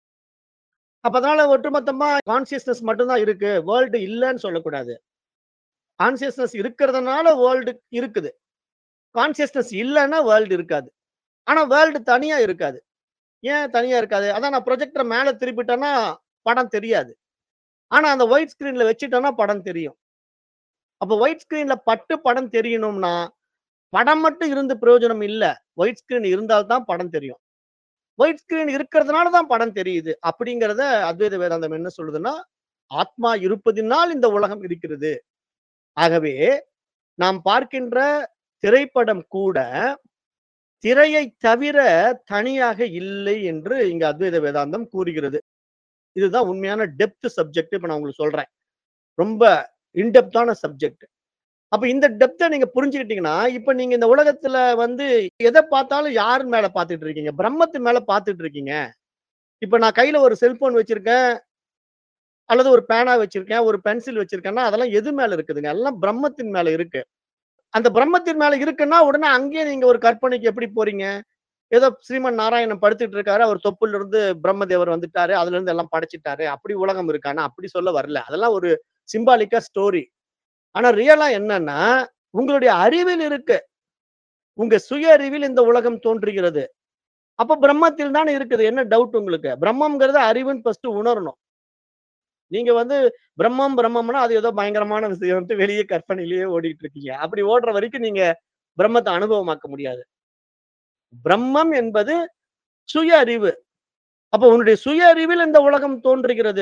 அப்ப அதனால ஒட்டுமொத்தமா கான்ஷியஸ்னஸ் மட்டும் தான் இருக்கு. வேர்ல்டு இல்லன்னு சொல்லக்கூடாது. கான்ஷியஸ்னஸ் இருக்கிறதுனால வேர்ல்டு இருக்குது. கான்ஷியஸ்னஸ் இல்லன்னா வேர்ல்டு இருக்காது. ஆனா வேர்ல்டு தனியா இருக்காது. ஏன் தனியா இருக்காது? அதான் நான் ப்ரொஜெக்டர மேல திருப்பிட்டேன்னா படம் தெரியாது. ஆனா அந்த ஒயிட் ஸ்கிரீன்ல வச்சுட்டேன்னா படம் தெரியும். அப்ப ஒயிட் ஸ்கிரீன்ல பட்டு படம் தெரியணும்னா, படம் மட்டும் இருந்து பிரயோஜனம் இல்ல. ஒயிட் ஸ்கிரீன் இருந்தால் தான் படம் தெரியும். ஒயிட் ஸ்கிரீன் இருக்கிறதுனால தான் படம் தெரியுது. அப்படிங்கிறத அத்வைத வேதாந்தம் என்ன சொல்லுதுன்னா, ஆத்மா இருப்பதினால் இந்த உலகம் இருக்கிறது. ஆகவே நாம் பார்க்கின்ற திரைப்படம் கூட திரையை தவிர தனியாக இல்லை என்று இங்க அத்வைத வேதாந்தம் கூறுகிறது. இதுதான் உண்மையான டெப்த் சப்ஜெக்ட் இப்ப நான் உங்களுக்கு சொல்றேன். ரொம்ப இன் டெப்த்தான சப்ஜெக்ட். அப்ப இந்த டெப்த்த நீங்க புரிஞ்சுக்கிட்டீங்கன்னா, இப்ப நீங்க இந்த உலகத்துல வந்து எத பார்த்தாலும் யார் மேல பார்த்துட்டு இருக்கீங்க? பிரம்மத்து மேல பார்த்துட்டு இருக்கீங்க. இப்ப நான் கையில ஒரு செல்போன் வச்சிருக்கேன். அல்லது ஒரு பேனா வச்சிருக்கேன், ஒரு பென்சில் வச்சிருக்கேன்னா, அதெல்லாம் எது மேல இருக்குதுங்க? எல்லாம் பிரம்மத்தின் மேல இருக்கு. அந்த பிரம்மத்தின் மேல இருக்குன்னா, உடனே அங்கேயே நீங்க ஒரு கற்பனைக்கு எப்படி போறீங்க? ஏதோ ஸ்ரீமன் நாராயணன் படுத்துட்டு இருக்காரு. அவர் தொப்புல இருந்து பிரம்மதேவர் வந்துட்டாரு. அதுல இருந்து எல்லாம் படைச்சுட்டாரு. அப்படி உலகம் இருக்கான்னா, அப்படி சொல்ல வரல. அதெல்லாம் ஒரு சிம்பாலிக்கா ஸ்டோரி. ஆனா ரியலா என்னன்னா, உங்களுடைய அறிவில் இருக்கு. உங்க சுய அறிவில் இந்த உலகம் தோன்றுகிறது. அப்ப பிரம்மத்தில் தானே இருக்குது. என்ன டவுட் உங்களுக்கு? பிரம்மம்ங்கிறது அறிவுன்னு ஃபர்ஸ்ட் உணரணும். நீங்க வந்து பிரம்மம் பிரம்மம்னா அது ஏதோ பயங்கரமான விஷயம்ன்ட்டு வெளிய கற்பனையிலேயே ஓடிட்டு இருக்கீங்க. அப்படி ஓடுற வரைக்கும் நீங்க பிரம்மத்த அனுபவமாக்க முடியாது. பிரம்மம் என்பது சுய அறிவு. அப்ப உன்னுடைய சுய அறிவில் இந்த உலகம் தோன்றுகிறது.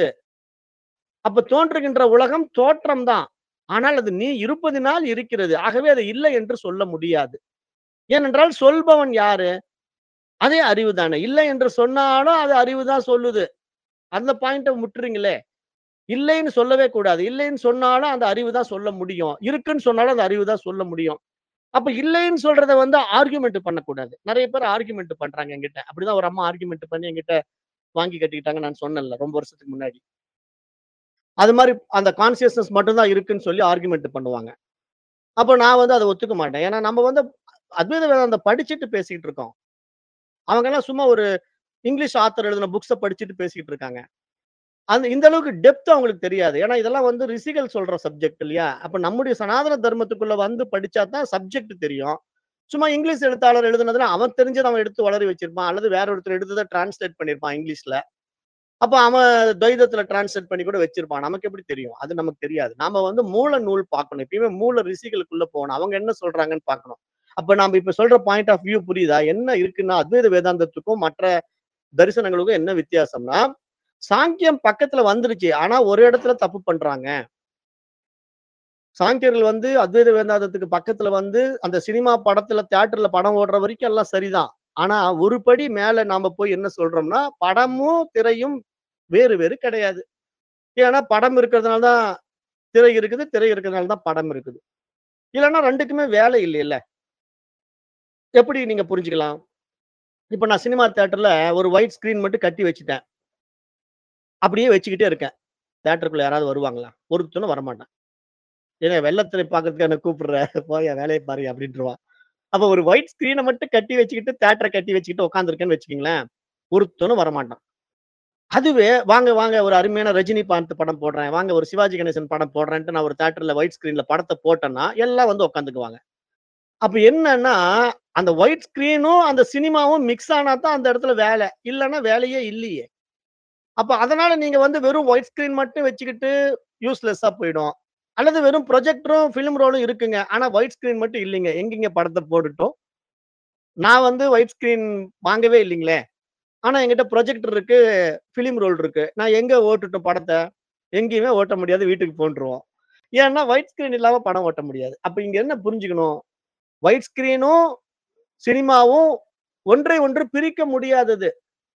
அப்ப தோன்றுகின்ற உலகம் தோற்றம் தான். ஆனால் அது நீ இருப்பதினால் இருக்கிறது. ஆகவே அது இல்லை என்று சொல்ல முடியாது. ஏனென்றால் சொல்பவன் யாரு? அதே அறிவு தானே. இல்லை என்று சொன்னாலும் அது அறிவு தான் சொல்லுது. அந்த பாயிண்ட்ட விட்டுறீங்களே. இல்லைன்னு சொல்லவே கூடாது. இல்லைன்னு சொன்னாலும் அந்த அறிவு தான் சொல்ல முடியும். இருக்குன்னு சொன்னாலும் அந்த அறிவு தான் சொல்ல முடியும். அப்ப இல்லைன்னு சொல்றத வந்து ஆர்குமென்ட் பண்ணக்கூடாது. நெறைய பேர் ஆர்குமென்ட் பண்றாங்க என்கிட்ட. அப்படிதான் ஒரு அம்மா ஆர்குமென்ட் பண்ணி என்கிட்ட வாங்கி கட்டிக்கிட்டாங்க நான் சொன்னேன்ல ரொம்ப வருஷத்துக்கு முன்னாடி. அது மாரி அந்த கான்ஷியஸ்னஸ் மட்டும் தான் இருக்குன்னு சொல்லி ஆர்குமென்ட் பண்ணுவாங்க. அப்ப நான் வந்து அத ஒத்துக்க மாட்டேன். ஏன்னா நம்ம வந்து அத்வைத வேதாந்தம் படிச்சுட்டு பேசிக்கிட்டு இருக்கோம். அவங்கலாம் சும்மா ஒரு இங்கிலீஷ் ஆத்தர் எழுதின புக்ஸ படிச்சுட்டு பேசிக்கிட்டு இருக்காங்க. அந்த இந்த அளவுக்கு டெப்த் அவங்களுக்கு தெரியாது. ஏன்னா இதெல்லாம் வந்து ரிஷிகள் சொல்ற சப்ஜெக்ட் இல்லையா? அப்ப நம்முடைய சனாதன தர்மத்துக்குள்ள வந்து படிச்சா தான் சப்ஜெக்ட் தெரியும். சும்மா இங்கிலீஷ் எழுத்தாளர் எழுதுனதுல அவன் தெரிஞ்சத அவன் எடுத்து உளறி வச்சிருப்பான். அல்லது வேற ஒருத்தர் எடுத்தத டிரான்ஸ்லேட் பண்ணியிருப்பான் இங்கிலீஷ்ல. அப்ப அவன் துவைதத்துல டிரான்ஸ்லேட் பண்ணி கூட வச்சிருப்பான். நமக்கு எப்படி தெரியும்? அது நமக்கு தெரியாது. நாம வந்து மூல நூல் பார்க்கணும். எப்பயுமே மூல ரிஷிகளுக்குள்ள போகணும். அவங்க என்ன சொல்றாங்கன்னு பார்க்கணும். அப்ப நாம இப்ப சொல்ற பாயிண்ட் ஆஃப் வியூ புரியுதா? என்ன இருக்குன்னா, அத்வைத வேதாந்தத்துக்கும் மற்ற தரிசனங்களுக்கும் என்ன வித்தியாசம்னா, சாங்கியம் பக்கத்துல வந்துருச்சு. ஆனா ஒரு இடத்துல தப்பு பண்றாங்க. சாங்கியர்கள் வந்து அத்வைத வேதாந்தத்துக்கு பக்கத்துல வந்து அந்த சினிமா படத்துல தியேட்டர்ல படம் ஓடுற வரைக்கும் எல்லாம் சரிதான். ஆனா ஒரு படி மேல நாம போய் என்ன சொல்றோம்னா, படமும், திரையும் வேறு வேறு கிடையாது. ஏன்னா படம் இருக்கிறதுனால தான் திரை இருக்குது. திரை இருக்கிறதுனால தான் படம் இருக்குது. இல்லன்னா 2க்குமே வேலை இல்லைல்ல. எப்படி நீங்க புரிஞ்சுக்கலாம்? இப்ப நான் சினிமா தியேட்டர்ல ஒரு ஒயிட் ஸ்கிரீன் மட்டும் கட்டி வச்சுட்டேன். அப்படியே வச்சுக்கிட்டே இருக்கேன். தியேட்டருக்குள்ள யாராவது வருவாங்களா? ஒருத்தனும் வரமாட்டான். "ஏங்க வெள்ள திரை பார்க்கறதுக்கு என்ன கூப்பிடுற? போய்யா வேலைய பாருய்யா" அப்படின்ருவான். அப்ப ஒரு ஒயிட் ஸ்கிரீன மட்டும் கட்டி வச்சுக்கிட்டு, தியேட்டர கட்டி வச்சுக்கிட்டு உட்கார்ந்திருக்கேன்னு வச்சுக்கங்களேன், ஒருத்தனும் வரமாட்டான். அதுவே வாங்க, வாங்க ஒரு அருமையான ரஜினிகாந்த் படம் போடுறேன். வாங்க ஒரு சிவாஜி கணேசன் படம் போடுறேன்ட்டு நான் ஒரு தியேட்டர்ல ஒயிட் ஸ்கிரீன்ல படத்த போட்டேன்னா, எல்லாம் வந்து உட்காந்துக்குவாங்க. அப்ப என்னன்னா, அந்த ஒயிட் ஸ்கிரீனும், அந்த சினிமாவும் மிக்ஸ் ஆனா தான் அந்த இடத்துல வேலை. இல்லன்னா வேலையே இல்லையே. அப்ப அதனால நீங்க வந்து வெறும் ஒயிட் ஸ்கிரீன் மட்டும் வச்சுக்கிட்டு யூஸ்லெஸ்ஸா போயிடும். அல்லது வெறும் ப்ரொஜெக்டரும், ஃபிலிம் ரோலும் இருக்குங்க. ஆனா ஒயிட் ஸ்கிரீன் மட்டும் இல்லைங்க. எங்கேங்க படத்த போடட்டும்? நான் வந்து ஒயிட் ஸ்கிரீன் வாங்கவே இல்லைங்களே. ஆனா என்கிட்ட ப்ரொஜெக்டர் இருக்கு, ஃபிலிம் ரோல் இருக்கு. நான் எங்க ஓட்டட்டும் படத்த? எங்கேயுமே ஓட்ட முடியாது. வீட்டுக்கு போன்ருவோம். ஏன்னா ஒயிட் ஸ்கிரீன் இல்லாம படம் ஓட்ட முடியாது. அப்ப இங்க என்ன புரிஞ்சுக்கணும்? ஒயிட் ஸ்கிரீனும், சினிமாவும் ஒன்றை ஒன்று பிரிக்க முடியாதது.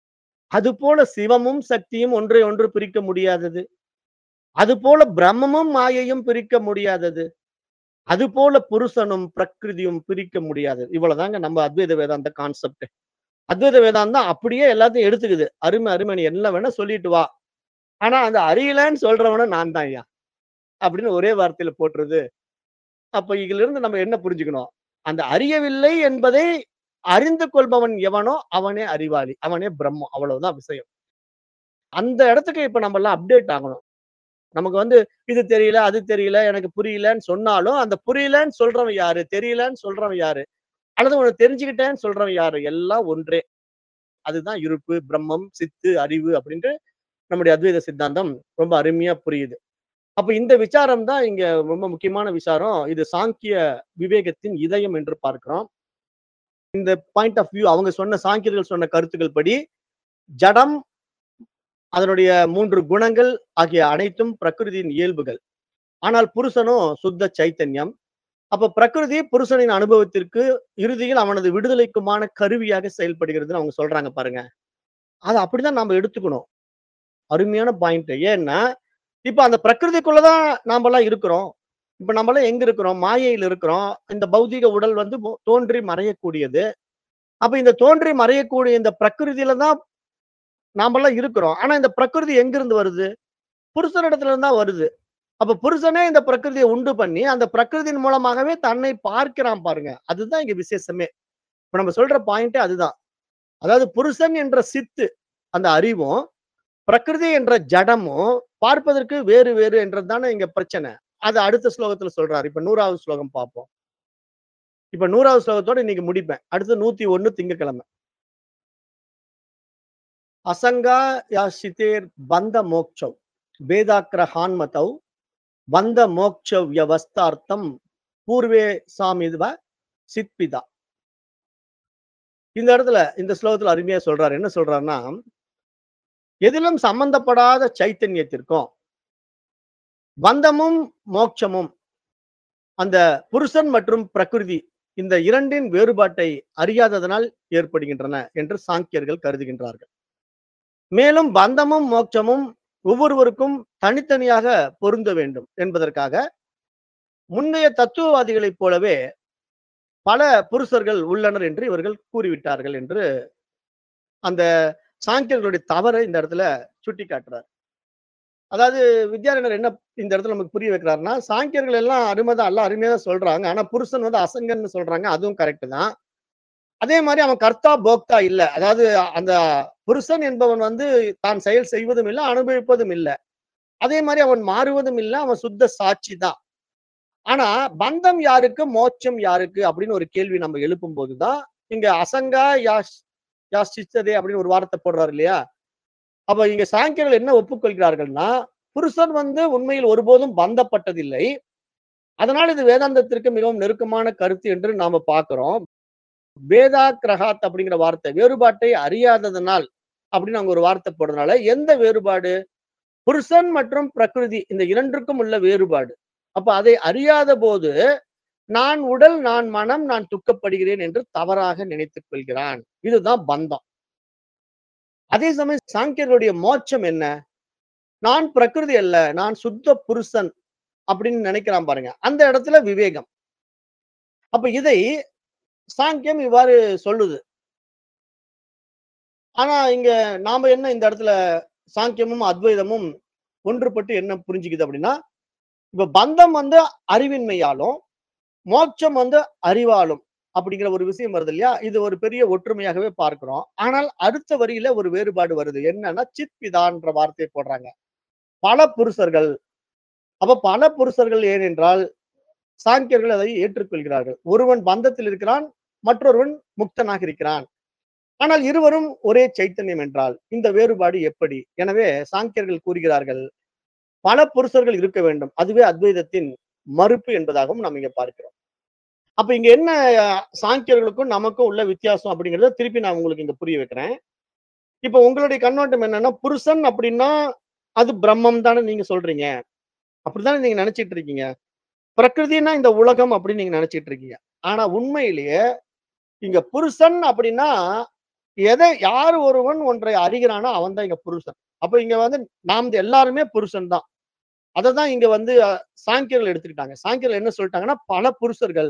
அதுபோல சிவமும், சக்தியும் ஒன்றை ஒன்று பிரிக்க முடியாதது. அதுபோல பிரம்மமும், மாயையும் பிரிக்க முடியாதது. அதுபோல புருஷனும், பிரகிருதியும் பிரிக்க முடியாதது. இவ்வளவுதாங்க நம்ம அத்வைத வேதாந்த கான்செப்ட். அத்வைத வேதாந்தம் அப்படியே எல்லாத்தையும் எடுத்துக்குது. அருமை, அருமை நீ என்ன வேணா சொல்லிட்டு வா. ஆனா அந்த அறியலன்னு சொல்றவனும் நான் தான்யா. அப்படின்னு ஒரே வார்த்தையில போட்டுருது. அப்ப இதிலிருந்து நம்ம என்ன புரிஞ்சுக்கணும்? அந்த அறியவில்லை என்பதை அறிந்து கொள்பவன் எவனோ அவனே அறிவாளி. அவனே பிரம்மம். அவ்வளவுதான் விஷயம். அந்த இடத்துக்கு இப்ப நம்மலாம் அப்டேட் ஆகணும். நமக்கு வந்து இது தெரியல, அது தெரியல, எனக்கு புரியலன்னு சொன்னாலும், அந்த புரியலன்னு சொல்றவன் யாரு? தெரியலன்னு சொல்றவன் யாரு? அல்லது உனக்கு தெரிஞ்சுக்கிட்டேன்னு சொல்றவன் யாரு? எல்லாம் ஒன்றே. அதுதான் இருப்பு, பிரம்மம், சித்து, அறிவு அப்படின்ட்டு நம்முடைய அத்வைத சித்தாந்தம் ரொம்ப அருமையா புரியுது. அப்ப இந்த விசாரம் தான் இங்க ரொம்ப முக்கியமான விசாரம். இது சாங்கிய விவேகத்தின் இதயம் என்று பார்க்கிறோம். இந்த பாயிண்ட் ஆஃப் வியூ அவங்க சொன்ன சாங்கியர்கள் சொன்ன கருத்துக்கள் படி, ஜடம், அதனுடைய 3 குணங்கள் ஆகிய அனைத்தும் பிரகிருதியின் இயல்புகள். ஆனால் புருஷனோ சுத்த சைத்தன்யம். அப்ப பிரகிருதி புருஷனின் அனுபவத்திற்கு இறுதியில் அவனது விடுதலைக்குமான கருவியாக செயல்படுகிறதுன்னு அவங்க சொல்றாங்க பாருங்க. அத அப்படிதான் நாம எடுத்துக்கணும். அருமையான பாயிண்ட். ஏன்னா, இப்ப அந்த பிரகிருதிக்குள்ள தான் நாமெல்லாம் இருக்கிறோம். இப்ப நம்மலாம் எங்க இருக்கிறோம்? மாயையில இருக்கிறோம். இந்த பௌதீக உடல் வந்து மு தோன்றி மறையக்கூடியது. அப்ப இந்த தோன்றி மறையக்கூடிய இந்த பிரகிருதியில தான் நாமெல்லாம் இருக்கிறோம். ஆனா இந்த பிரகிருதி எங்கிருந்து வருது? புருஷனிடத்துல இருந்து தான் வருது. அப்ப புருஷனே இந்த பிரகிருதிய உண்டு பண்ணி, அந்த பிரகிருதியின் மூலமாகவே தன்னை பார்க்கிறான் பாருங்க. அதுதான் இங்க விசேஷமே. இப்ப நம்ம சொல்ற பாயிண்ட்டே அதுதான். அதாவது புருஷன் என்ற சித்து, அந்த அறிவும், பிரகிருதி என்ற ஜடமும் பார்ப்பதற்கு வேறு வேறு என்றது தானே இங்க பிரச்சனை. அத அடுத்த ஸ்லோகத்துல சொல்றாரு. இப்ப 100வது ஸ்லோகம் பார்ப்போம். இப்ப 100வது ஸ்லோகத்தோட இன்னைக்கு முடிப்பேன். அடுத்து 101 திங்கட்கிழமை. அசங்கா யாசிதேர் பந்த மோக்ஷௌ வேதாக்ரஹான்மதௌ பந்த மோக்ஷ வியவஸ்தார்த்தம் பூர்வே சாமித்வ சித்பிதா. இந்த இடத்துல இந்த ஸ்லோகத்துல அருமையா சொல்றாரு. என்ன சொல்றாருன்னா, எதிலும் சம்பந்தப்படாத சைத்தன்யத்திற்கும், பந்தமும், மோட்சமும் அந்த புருஷன் மற்றும் பிரகிருதி இந்த இரண்டின் வேறுபாட்டை அறியாததனால் ஏற்படுகின்றன என்று சாங்கியர்கள் கருதுகின்றார்கள் மேலும் பந்தமும் மோட்சமும் ஒவ்வொருவருக்கும் தனித்தனியாக பொருந்த வேண்டும் என்பதற்காக முந்தைய தத்துவவாதிகளைப் போலவே பல புருஷர்கள் உள்ளனர் என்று இவர்கள் கூறிவிட்டார்கள் என்று அந்த சாங்கியர்களுடைய தவறை இந்த இடத்துல சுட்டி காட்டுறார் அதாவது வித்யாரண்யர் என்ன இந்த இடத்துல நமக்கு புரிய வைக்கிறாருன்னா சாங்கியர்கள் எல்லாம் அருமைதான் எல்லாம் அருமையா தான் சொல்றாங்க ஆனா புருஷன் வந்து அசங்கன்னு சொல்றாங்க அதுவும் கரெக்ட் தான் அதே மாதிரி அவன் கர்த்தா போக்தா இல்ல அதாவது அந்த புருஷன் என்பவன் வந்து தான் செயல் செய்வதும் இல்லை அனுபவிப்பதும் இல்லை அதே மாதிரி அவன் மாறுவதும் இல்லை அவன் சுத்த சாட்சி தான் ஆனா பந்தம் யாருக்கு மோட்சம் யாருக்கு அப்படின்னு ஒரு கேள்வி நம்ம எழுப்பும் போதுதான் இங்க அசங்கா யாஷ் யாசிச்சதே அப்படின்னு ஒரு வார்த்தை போடுறாரு இல்லையா அப்ப இங்க சாங்கியர்கள் என்ன ஒப்புக்கொள்கிறார்கள்னா புருஷன் வந்து உண்மையில் ஒருபோதும் பந்தப்பட்டதில்லை அதனால் இது வேதாந்தத்திற்கு மிகவும் நெருக்கமான கருத்து என்று நாம பார்க்கிறோம் வேதா கிரகாத் அப்படிங்கிற வார்த்தை வேறுபாட்டை அறியாததனால் அப்படின்னு அவங்க ஒரு வார்த்தை போடுறதுனால எந்த வேறுபாடு புருஷன் மற்றும் பிரகிருதி இந்த இரண்டுக்கும் உள்ள வேறுபாடு அப்ப அதை அறியாத போது நான் உடல் நான் மனம் நான் துக்கப்படுகிறேன் என்று தவறாக நினைத்துக் கொள்கிறான் இதுதான் பந்தம் அதே சமயம் சாங்கியர்களுடைய மோட்சம் என்ன நான் பிரகிருதி அல்ல நான் சுத்த புருஷன் அப்படின்னு நினைக்கிறான் பாருங்க அந்த இடத்துல விவேகம் அப்ப இதை சாங்கியம் இவ்வாறு சொல்லுது ஆனா இங்க நாம என்ன இந்த இடத்துல சாங்கியமும் அத்வைதமும் ஒன்றுபட்டு என்ன புரிஞ்சுக்குது அப்படின்னா இப்ப பந்தம் வந்து அறிவின்மையாலும் மோட்சம் வந்து அறிவாலும் அப்படிங்கிற ஒரு விஷயம் வருது இல்லையா இது ஒரு பெரிய ஒற்றுமையாகவே பார்க்கிறோம் ஆனால் அடுத்த வரியில ஒரு வேறுபாடு வருது என்னன்னா சித்பிதான்ற வார்த்தையை போடுறாங்க பல புருஷர்கள் அப்ப பல புருஷர்கள் ஏனென்றால் சாங்கியர்கள் அதை ஏற்றுக்கொள்கிறார்கள் ஒருவன் பந்தத்தில் இருக்கிறான் மற்றொருவன் முக்தனாக இருக்கிறான் ஆனால் இருவரும் ஒரே சைத்தன்யம் என்றால் இந்த வேறுபாடு எப்படி எனவே சாங்கியர்கள் கூறுகிறார்கள் பல புருஷர்கள் இருக்க வேண்டும் அதுவே அத்வைதத்தின் மறுப்பு என்பதாகவும் நாம் இங்க பார்க்கிறோம் அப்ப இங்க என்ன அஹ், சாங்கியர்களுக்கும் நமக்கும் உள்ள வித்தியாசம் அப்படிங்கறத திருப்பி நான் உங்களுக்கு இங்க புரிய வைக்கிறேன் இப்ப உங்களுடைய கண்ணோட்டம் என்னன்னா புருஷன் அப்படின்னா அது பிரம்மம் தானே நீங்க சொல்றீங்க அப்படித்தானே நீங்க நினைச்சிட்டு இருக்கீங்க பிரகிருதினா இந்த உலகம் அப்படின்னு நீங்க நினைச்சிட்டு இருக்கீங்க ஆனா உண்மையிலேயே இங்க புருஷன் அப்படின்னா எதை யார் ஒருவன் ஒன்றை அறிகிறானோ அவன் தான் இங்க புருஷன் அப்ப இங்க வந்து நாம் எல்லாருமே புருஷன் தான் அதை தான் இங்க வந்து அஹ், சாங்கியர்கள் எடுத்துக்கிட்டாங்க சாங்கியர்கள் என்ன சொல்லிட்டாங்கன்னா பல புருஷர்கள்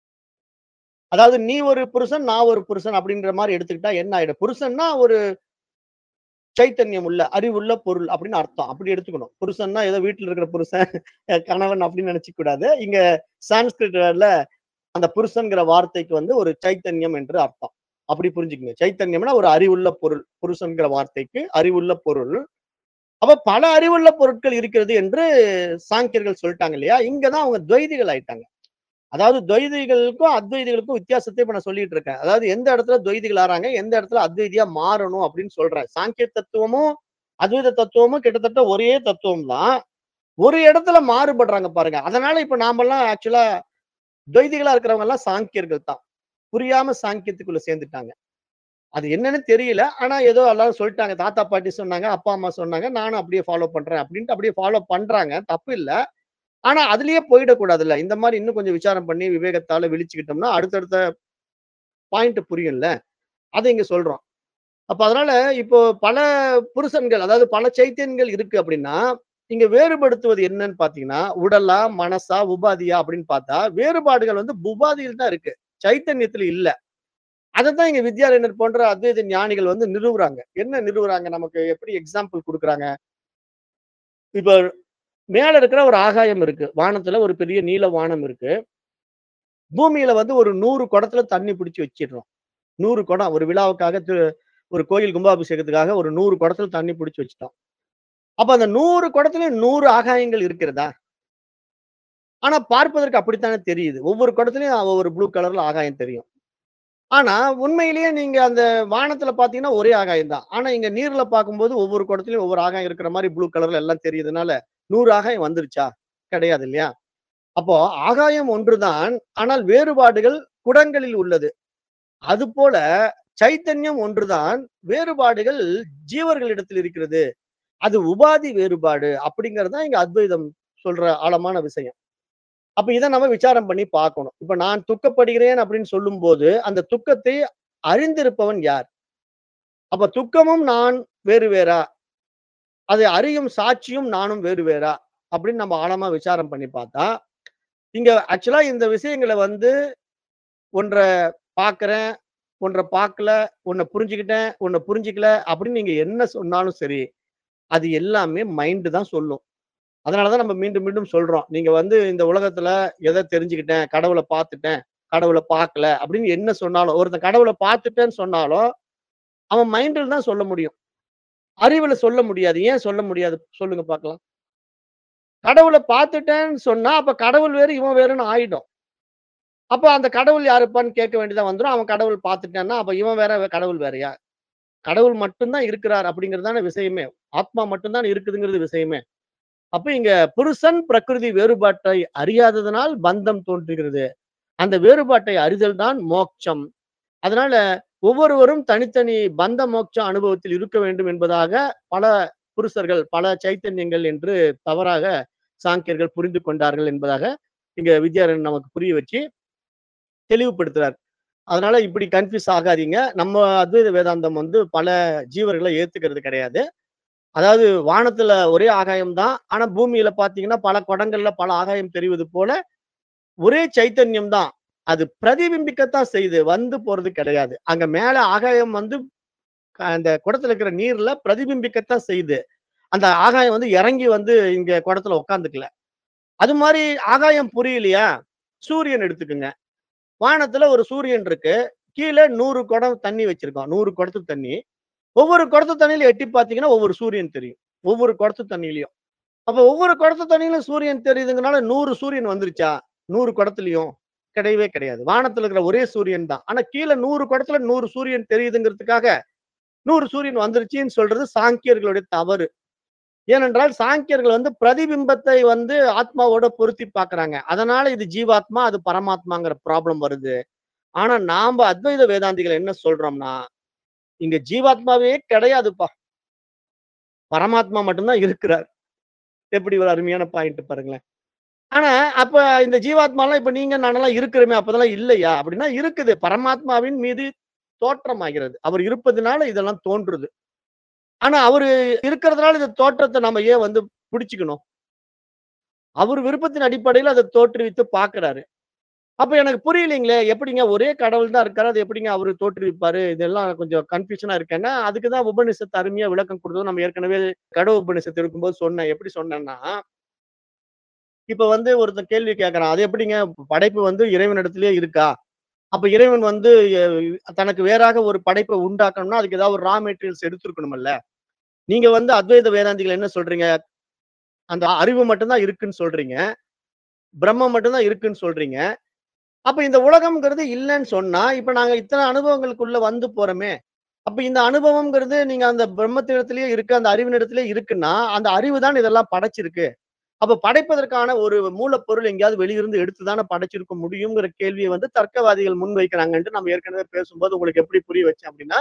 அதாவது நீ ஒரு புருஷன் நான் ஒரு புருஷன் அப்படின்ற மாதிரி எடுத்துக்கிட்டா என்ன ஆயிடும் புருஷன்னா ஒரு சைத்தன்யம் உள்ள அறிவுள்ள பொருள் அப்படின்னு அர்த்தம் அப்படி எடுத்துக்கணும் புருஷன்னா ஏதோ வீட்டுல இருக்கிற புருஷன் அஹ், கணவன் அப்படின்னு நினைச்சுக்க கூடாது இங்க சான்ஸ்கிரிட்ல அந்த புருஷன்கிற வார்த்தைக்கு வந்து ஒரு சைத்தன்யம் என்று அர்த்தம் அப்படி புரிஞ்சுக்கங்க சைத்தன்யம்னா ஒரு அறிவுள்ள பொருள் புருஷன்கிற வார்த்தைக்கு அறிவுள்ள பொருள் அப்ப பல அறிவுள்ள பொருட்கள் இருக்கிறது என்று சாங்கியர்கள் சொல்லிட்டாங்க இல்லையா இங்கதான் அவங்க துவைதிகள் ஆயிட்டாங்க அதாவது துவைதிகளுக்கும் அத்வைதிகளுக்கும் வித்தியாசத்தை இப்ப நான் சொல்லிட்டு இருக்கேன் அதாவது எந்த இடத்துல துவைதிகள் ஆறாங்க எந்த இடத்துல அத்வைதியா மாறணும் அப்படின்னு சொல்றேன் சாங்கிய தத்துவமும் அத்வைத தத்துவமும் கிட்டத்தட்ட ஒரே தத்துவம் தான் ஒரு இடத்துல மாறுபடுறாங்க பாருங்க அதனால இப்ப நாமெல்லாம் ஆக்சுவலா துவைதிகளா இருக்கிறவங்க எல்லாம் சாங்கியர்கள் தான் புரியாம சாங்கியத்துக்குள்ள சேர்ந்துட்டாங்க அது என்னன்னு தெரியல ஆனா ஏதோ எல்லாரும் சொல்லிட்டாங்க தாத்தா பாட்டி சொன்னாங்க அப்பா அம்மா சொன்னாங்க நானும் அப்படியே ஃபாலோ பண்றேன் அப்படின்ட்டு அப்படியே ஃபாலோ பண்றாங்க தப்பு இல்ல ஆனா அதுலயே போயிடக்கூடாதுல்ல இந்த மாதிரி இன்னும் கொஞ்சம் விசாரம் பண்ணி விவேகத்தால விழிச்சுக்கிட்டோம்னா அடுத்தடுத்த பாயிண்ட் புரியும்ல அதை இங்க சொல்றோம் அப்ப அதனால இப்போ பல புருஷன்கள் அதாவது பல சைத்தியன்கள் இருக்கு அப்படின்னா இங்க வேறுபடுத்துவது என்னன்னு பாத்தீங்கன்னா உடலா மனசா உபாதியா அப்படின்னு பார்த்தா வேறுபாடுகள் வந்து உபாதியில் தான் இருக்கு சைத்தன்யத்துல இல்ல அதைத்தான் இங்க வித்யாரண்யர் போன்ற அத்வைத ஞானிகள் வந்து நிறுவுறாங்க என்ன நிறுவுறாங்க நமக்கு எப்படி எக்ஸாம்பிள் கொடுக்குறாங்க இப்ப மேல இருக்கிற ஒரு ஆகாயம் இருக்கு வானத்துல ஒரு பெரிய நீல வானம் இருக்கு பூமியில வந்து ஒரு நூறு குடத்துல தண்ணி பிடிச்சி வச்சிடுறோம் நூறு குடம் ஒரு விழாவுக்காக தி- ஒரு கோயில் கும்பாபிஷேகத்துக்காக ஒரு நூறு குடத்துல தண்ணி பிடிச்சி வச்சுட்டோம் அப்ப அந்த நூறு குடத்துலயும் நூறு ஆகாயங்கள் இருக்கிறதா ஆனா பார்ப்பதற்கு அப்படித்தானே தெரியுது ஒவ்வொரு குடத்துலயும் ஒவ்வொரு ப்ளூ கலர்ல ஆகாயம் தெரியும் ஆனா உண்மையிலேயே நீங்க அந்த வானத்துல பாத்தீங்கன்னா ஒரே ஆகாயம் தான் ஆனா இங்க நீர்ல பார்க்கும்போது ஒவ்வொரு குடத்துலயும் ஒவ்வொரு ஆகாயம் இருக்கிற மாதிரி ப்ளூ கலர்ல எல்லாம் தெரியுதுனால நூறு ஆகாயம் வந்துருச்சா கிடையாது இல்லையா அப்போ ஆகாயம் ஒன்றுதான் ஆனால் வேறுபாடுகள் குடங்களில் உள்ளது அது போல சைத்தன்யம் ஒன்றுதான் வேறுபாடுகள் ஜீவர்களிடத்தில் இருக்கிறது அது உபாதி வேறுபாடு அப்படிங்கறது தான் இங்க அத்வைதம் சொல்ற ஆழமான விஷயம் அப்ப இத நம்ம விசாரம் பண்ணி பார்க்கணும். இப்ப நான் துக்கப்படுகிறேன் அப்படின்னு சொல்லும்போது, அந்த துக்கத்தை அறிந்திருப்பவன் யார்? அப்ப துக்கமும் நான் வேறு வேறா? அதை அறியும் சாட்சியும் நானும் வேறு வேறா? அப்படின்னு நம்ம ஆழமா விசாரம் பண்ணி பார்த்தா, இங்க ஆக்சுவலா இந்த விஷயங்கள வந்து ஒன்ற பார்க்கிறேன், ஒன்ற பார்க்கல, ஒண்ண புரிஞ்சுக்கிட்டேன், ஒண்ண புரிஞ்சுக்கல அப்படின்னு நீங்க என்ன சொன்னாலும் சரி, அது எல்லாமே மைண்ட் தான் சொல்லும். அதனால தான் நம்ம மீண்டும் மீண்டும் சொல்றோம். நீங்க வந்து இந்த உலகத்துல எத தெரிஞ்சுக்கிட்டேன், கடவுள பார்த்துட்டேன், கடவுள பார்க்கல அப்படின்னு என்ன சொன்னாலும், ஒருத்தன் கடவுள பார்த்துட்டேன்னு சொன்னாலும், அவன் மைண்ட்ல தான் சொல்ல முடியும். அறிவுல சொல்ல முடியாது. ஏன் சொல்ல முடியாது? சொல்லுங்க பார்க்கலாம். கடவுள பார்த்துட்டேன்னு சொன்னா, அப்ப கடவுள் வேறு, இவன் வேறுன்னு ஆயிடும். அப்ப அந்த கடவுள் யாருப்பான்னு கேட்க வேண்டியதா வந்துரும். அவன் கடவுள் பார்த்துட்டான்னா, அப்ப இவன் வேற, கடவுள் வேறயா? கடவுள் மட்டும் தான் இருக்கிறார் அப்படிங்கிறது தானே விஷயமே. ஆத்மா மட்டும் தான் இருக்குதுங்கிறது விஷயமே. அப்ப இங்க புருஷன், பிரகிருதி வேறுபாட்டை அறியாததனால் பந்தம் தோன்றுகிறது. அந்த வேறுபாட்டை அறிதல் தான் மோட்சம். அதனால ஒவ்வொருவரும் தனித்தனி பந்த மோட்ச அனுபவத்தில் இருக்க வேண்டும் என்பதாக பல புருஷர்கள், பல சைத்தன்யங்கள் என்று தவறாக சாங்கியர்கள் புரிந்து கொண்டார்கள் என்பதாக இங்க வித்யாரண்யர் நமக்கு புரிய வச்சு தெளிவுபடுத்துறார். அதனால இப்படி கன்ஃப்யூஸ் ஆகாதீங்க. நம்ம அத்வைத வேதாந்தம் வந்து பல ஜீவர்கள ஏத்துக்கிறது கிடையாது. அதாவது வானத்துல ஒரே ஆகாயம் தான். ஆனா பூமியில பார்த்தீங்கன்னா, பல குடங்கள்ல பல ஆகாயம் தெரிவது போல, ஒரே சைத்தன்யம் தான். அது பிரதிபிம்பிக்கத்தான் செய்யுது. வந்து போறது கிடையாது. அங்க மேல ஆகாயம் வந்து க அந்த குடத்துல இருக்கிற நீர்ல பிரதிபிம்பிக்கத்தான் செய்யுது. அந்த ஆகாயம் வந்து இறங்கி வந்து இங்க குடத்துல உட்கார்ந்துக்கல. அது மாரி ஆகாயம் புரியலையா? சூரியன் எடுத்துக்கங்க. வானத்துல ஒரு சூரியன் இருக்கு. கீழ 100 குடம் தண்ணி வச்சிருக்கோம். 100 குடத்து தண்ணி. ஒவ்வொரு குடத்து தண்ணியில எட்டி பார்த்தீங்கன்னா, ஒவ்வொரு சூரியன் தெரியும். ஒவ்வொரு குடத்து தண்ணியிலயும். அப்ப ஒவ்வொரு குடத்து தண்ணியிலும் சூரியன் தெரியுதுங்கனால 100 சூரியன் வந்துருச்சா? 100 குடத்துலயும்? கிடையவே கிடையாது. வானத்துல இருக்கிற ஒரே சூரியன் தான். ஆனா கீழ 100 குடத்துல 100 சூரியன் தெரியுதுங்கிறதுக்காக, 100 சூரியன் வந்துருச்சுன்னு சொல்றது சாங்கியர்களுடைய தவறு. ஏனென்றால் சாங்கியர்கள் வந்து பிரதிபிம்பத்தை வந்து ஆத்மாவோட பொருத்தி பார்க்குறாங்க. அதனால இது ஜீவாத்மா, அது பரமாத்மாங்கிற ப்ராப்ளம் வருது. ஆனா நாம அத்வைத வேதாந்திகள் என்ன சொல்றோம்னா, இங்க ஜீவாத்மாவே கிடையாதுப்பா. பரமாத்மா மட்டும் தான் இருக்கிறார். எப்படி ஒரு அருமையான பாயிண்ட் பாருங்களேன். ஆனா, அப்ப இந்த ஜீவாத்மாலாம் இப்ப நீங்க நானெல்லாம் இருக்கிறோமே, அப்பதெல்லாம் இல்லையா? அப்படின்னா இருக்குது. பரமாத்மாவின் மீது தோற்றமாகிறது. அவர் இருப்பதுனால இதெல்லாம் தோன்றுது. ஆனா அவரு இருக்கிறதுனால இந்த தோற்றத்த நம்ம ஏன் வந்து புடிச்சுக்கணும்? அவர் விருப்பத்தின் அடிப்படையில அத தோற்றுவித்து பார்க்கிறாரு. அப்ப எனக்கு புரியலைங்களே! எப்படிங்க ஒரே கடவுள் தான் இருக்காரு. அது எப்படிங்க அவரு தோற்றுவிப்பாரு? இதெல்லாம் கொஞ்சம் கன்ஃப்யூஷனா இருக்கேன்னா, அதுக்கு தான் உபநிஷத்து அருமையா விளக்கம் குடுத்தது. நம்ம ஏற்கனவே கடோ உபநிஷத்து இருக்கும்போது சொன்னேன். எப்படி சொன்னேன்னா இப்ப வந்து ஒருத்தன் கேள்வி கேட்கறான். அது எப்படிங்க படைப்பு வந்து இறைவனிடத்திலேயே இருக்கா? அப்ப இறைவன் வந்து எ தனக்கு வேறாக ஒரு படைப்ப உண்டாக்கணும்னா, அதுக்கு ஏதாவது ஒரு ரா மெட்டீரியல்ஸ் எடுத்திருக்கணும்ல்ல. நீங்க வந்து அத்வைத வேதாந்திகள் என்ன சொல்றீங்க? அந்த அறிவு மட்டும் தான் இருக்குன்னு சொல்றீங்க. பிரம்மம் மட்டும் தான் இருக்குன்னு சொல்றீங்க. அப்ப இந்த உலகம்ங்கிறது இல்லன்னு சொன்னா, இப்ப நாங்க இத்தன அனுபவங்களுக்குள்ள வந்து போறோமே! அப்ப இந்த அனுபவம்ங்கிறது நீங்க அந்த பிரம்மத்தினிடத்திலேயே இருக்கு, அந்த அறிவினிடத்திலேயே இருக்குன்னா, அந்த அறிவு தான் இதெல்லாம் படைச்சிருக்கு. அப்ப படைப்பதற்கான ஒரு மூலப்பொருள் எங்கேயாவது வெளியிருந்து எடுத்து தானே படைச்சிருக்க முடியுங்கிற கேள்விய வந்து தர்க்கவாதிகள் முன்வைக்கிறாங்கன்ட்டு நம்ம ஏற்கனவே பேசும்போது உங்களுக்கு எப்படி புரிய வச்சேன் அப்படின்னா,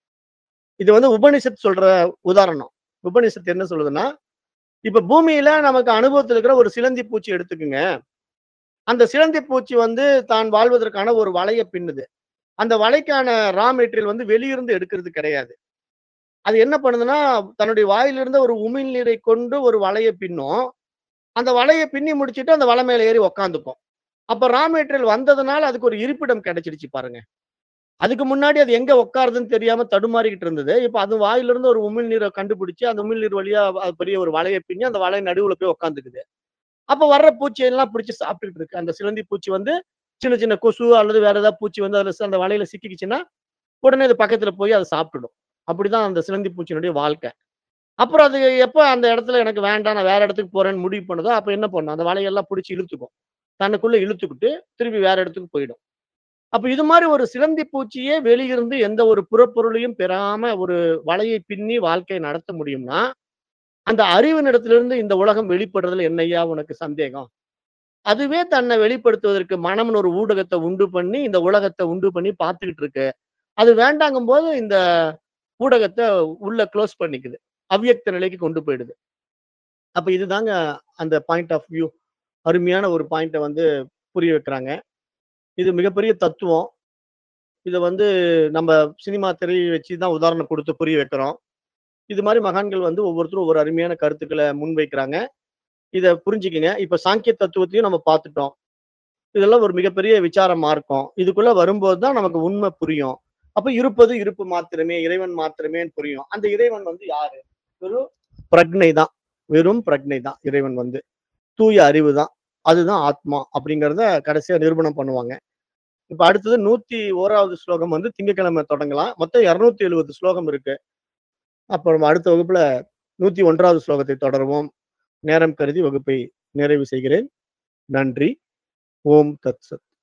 இது வந்து உபனிஷத் சொல்ற உதாரணம். உபனிஷத் என்ன சொல்லுதுன்னா, இப்ப பூமியில நமக்கு அனுபவத்துல இருக்கிற ஒரு சிலந்தி பூச்சி எடுத்துக்கங்க. அந்த சிலந்தி பூச்சி வந்து தான் வாழ்வதற்கான ஒரு வலைய பின்னுது. அந்த வலைக்கான ரா மெட்டீரியல் வந்து வெளியிருந்து எடுக்கிறது கிடையாது. அது என்ன பண்ணுதுன்னா, தன்னுடைய வாயிலிருந்த ஒரு உமிழ்நீரை கொண்டு ஒரு வலைய பின்னும். அந்த வலைய பின்னி முடிச்சுட்டு அந்த வலை மேல ஏறி உட்காந்துக்கும். அப்ப ரா மெட்டீரியல் வந்ததுனால அதுக்கு ஒரு இருப்பிடம் கிடைச்சிடுச்சு பாருங்க. அதுக்கு முன்னாடி அது எங்க உட்காருதுன்னு தெரியாம தடுமாறிக்கிட்டு இருந்தது. இப்ப அது வாயிலிருந்து ஒரு உமிழ்நீர கண்டுபிடிச்சு, அந்த உமிழ்நீர் வழியா அது பெரிய ஒரு வலைய பின்னி, அந்த வலை நடுவுல போய் உட்காந்துக்குது. அப்ப வர்ற பூச்சியெல்லாம் பிடிச்சு சாப்பிட்டுட்டு இருக்கு. அந்த சிலந்தி பூச்சி வந்து சின்ன சின்ன கொசு அல்லது வேற ஏதாவது பூச்சி வந்து அதுல அந்த வலையில சிக்கிக்கிச்சுன்னா, உடனே அது பக்கத்துல போய் அத சாப்பிட்டுடும். அப்படிதான் அந்த சிலந்தி பூச்சியினுடைய வாழ்க்கை. அப்புறம் அது எப்ப அந்த இடத்துல எனக்கு வேண்டாம், நான் வேற இடத்துக்கு போறேன்னு முடிவு பண்ணுதோ, அப்ப என்ன பண்ணும்? அந்த வலையெல்லாம் புடிச்சு இழுத்துக்கும். தனக்குள்ள இழுத்துக்கிட்டு, திருப்பி வேற இடத்துக்கு போயிடும். அப்ப இது மாரி ஒரு சிலந்தி பூச்சியே வெளியிருந்து எந்த ஒரு புறப்பொருளையும் பெறாம ஒரு வலையை பின்னி வாழ்க்கைய நடத்த முடியும்னா, அந்த அறிவினிடத்திலிருந்து இந்த உலகம் வெளிப்படுறதுல என்னய்யா உனக்கு சந்தேகம்? அதுவே தன்னை வெளிப்படுத்துவதற்கு மனம்னு ஒரு ஊடகத்த உண்டு பண்ணி, இந்த உலகத்த உண்டு பண்ணி பார்த்துக்கிட்டு இருக்கு. அது வேண்டாங்கும்போது இந்த ஊடகத்த உள்ள குளோஸ் பண்ணிக்குது. அவ்யக்த நிலைக்கு கொண்டு போயிடுது. அப்ப இதுதாங்க அந்த பாயிண்ட் ஆஃப் வியூ. அருமையான ஒரு பாயிண்ட்ட வந்து புரிய வைக்கிறாங்க. இது மிகப்பெரிய தத்துவம். இத வந்து நம்ம சினிமா திரைய வச்சு தான் உதாரணம் குடுத்து புரிய வைக்கிறோம். இது மாரி மகான்கள் வந்து ஒவ்வொருத்தரும் ஒவ்வொரு அருமையான கருத்துக்கள முன்வைக்கிறாங்க. இத புரிஞ்சுக்கங்க. இப்ப சாங்கிய தத்துவத்தையும் நம்ம பார்த்துட்டோம். இதெல்லாம் ஒரு மிகப்பெரிய விசார மார்க்கம். இதுக்குள்ள வரும்போது தான் நமக்கு உண்மை புரியும். அப்ப இருப்பது இருப்பு மாத்திரமே, இறைவன் மாத்திரமேன்னு புரியும். அந்த இறைவன் வந்து யாரு? வெறும் பிரக்ஞை தான். வெறும் பிரக்ஞை தான் இறைவன் வந்து. தூய அறிவு தான். அதுதான் ஆத்மா அப்படிங்கிறத கடைசியா நிரூபணம் பண்ணுவாங்க. இப்ப அடுத்தது 101வது ஸ்லோகம் வந்து திங்கட்கிழமை தொடங்கலாம். மொத்தம் 270 ஸ்லோகம் இருக்கு. அப்ப நம்ம அடுத்த வகுப்புல 101வது ஸ்லோகத்தை தொடருவோம். நேரம் கருதி வகுப்பை நிறைவு செய்கிறேன். நன்றி. ஓம் தத் சத்.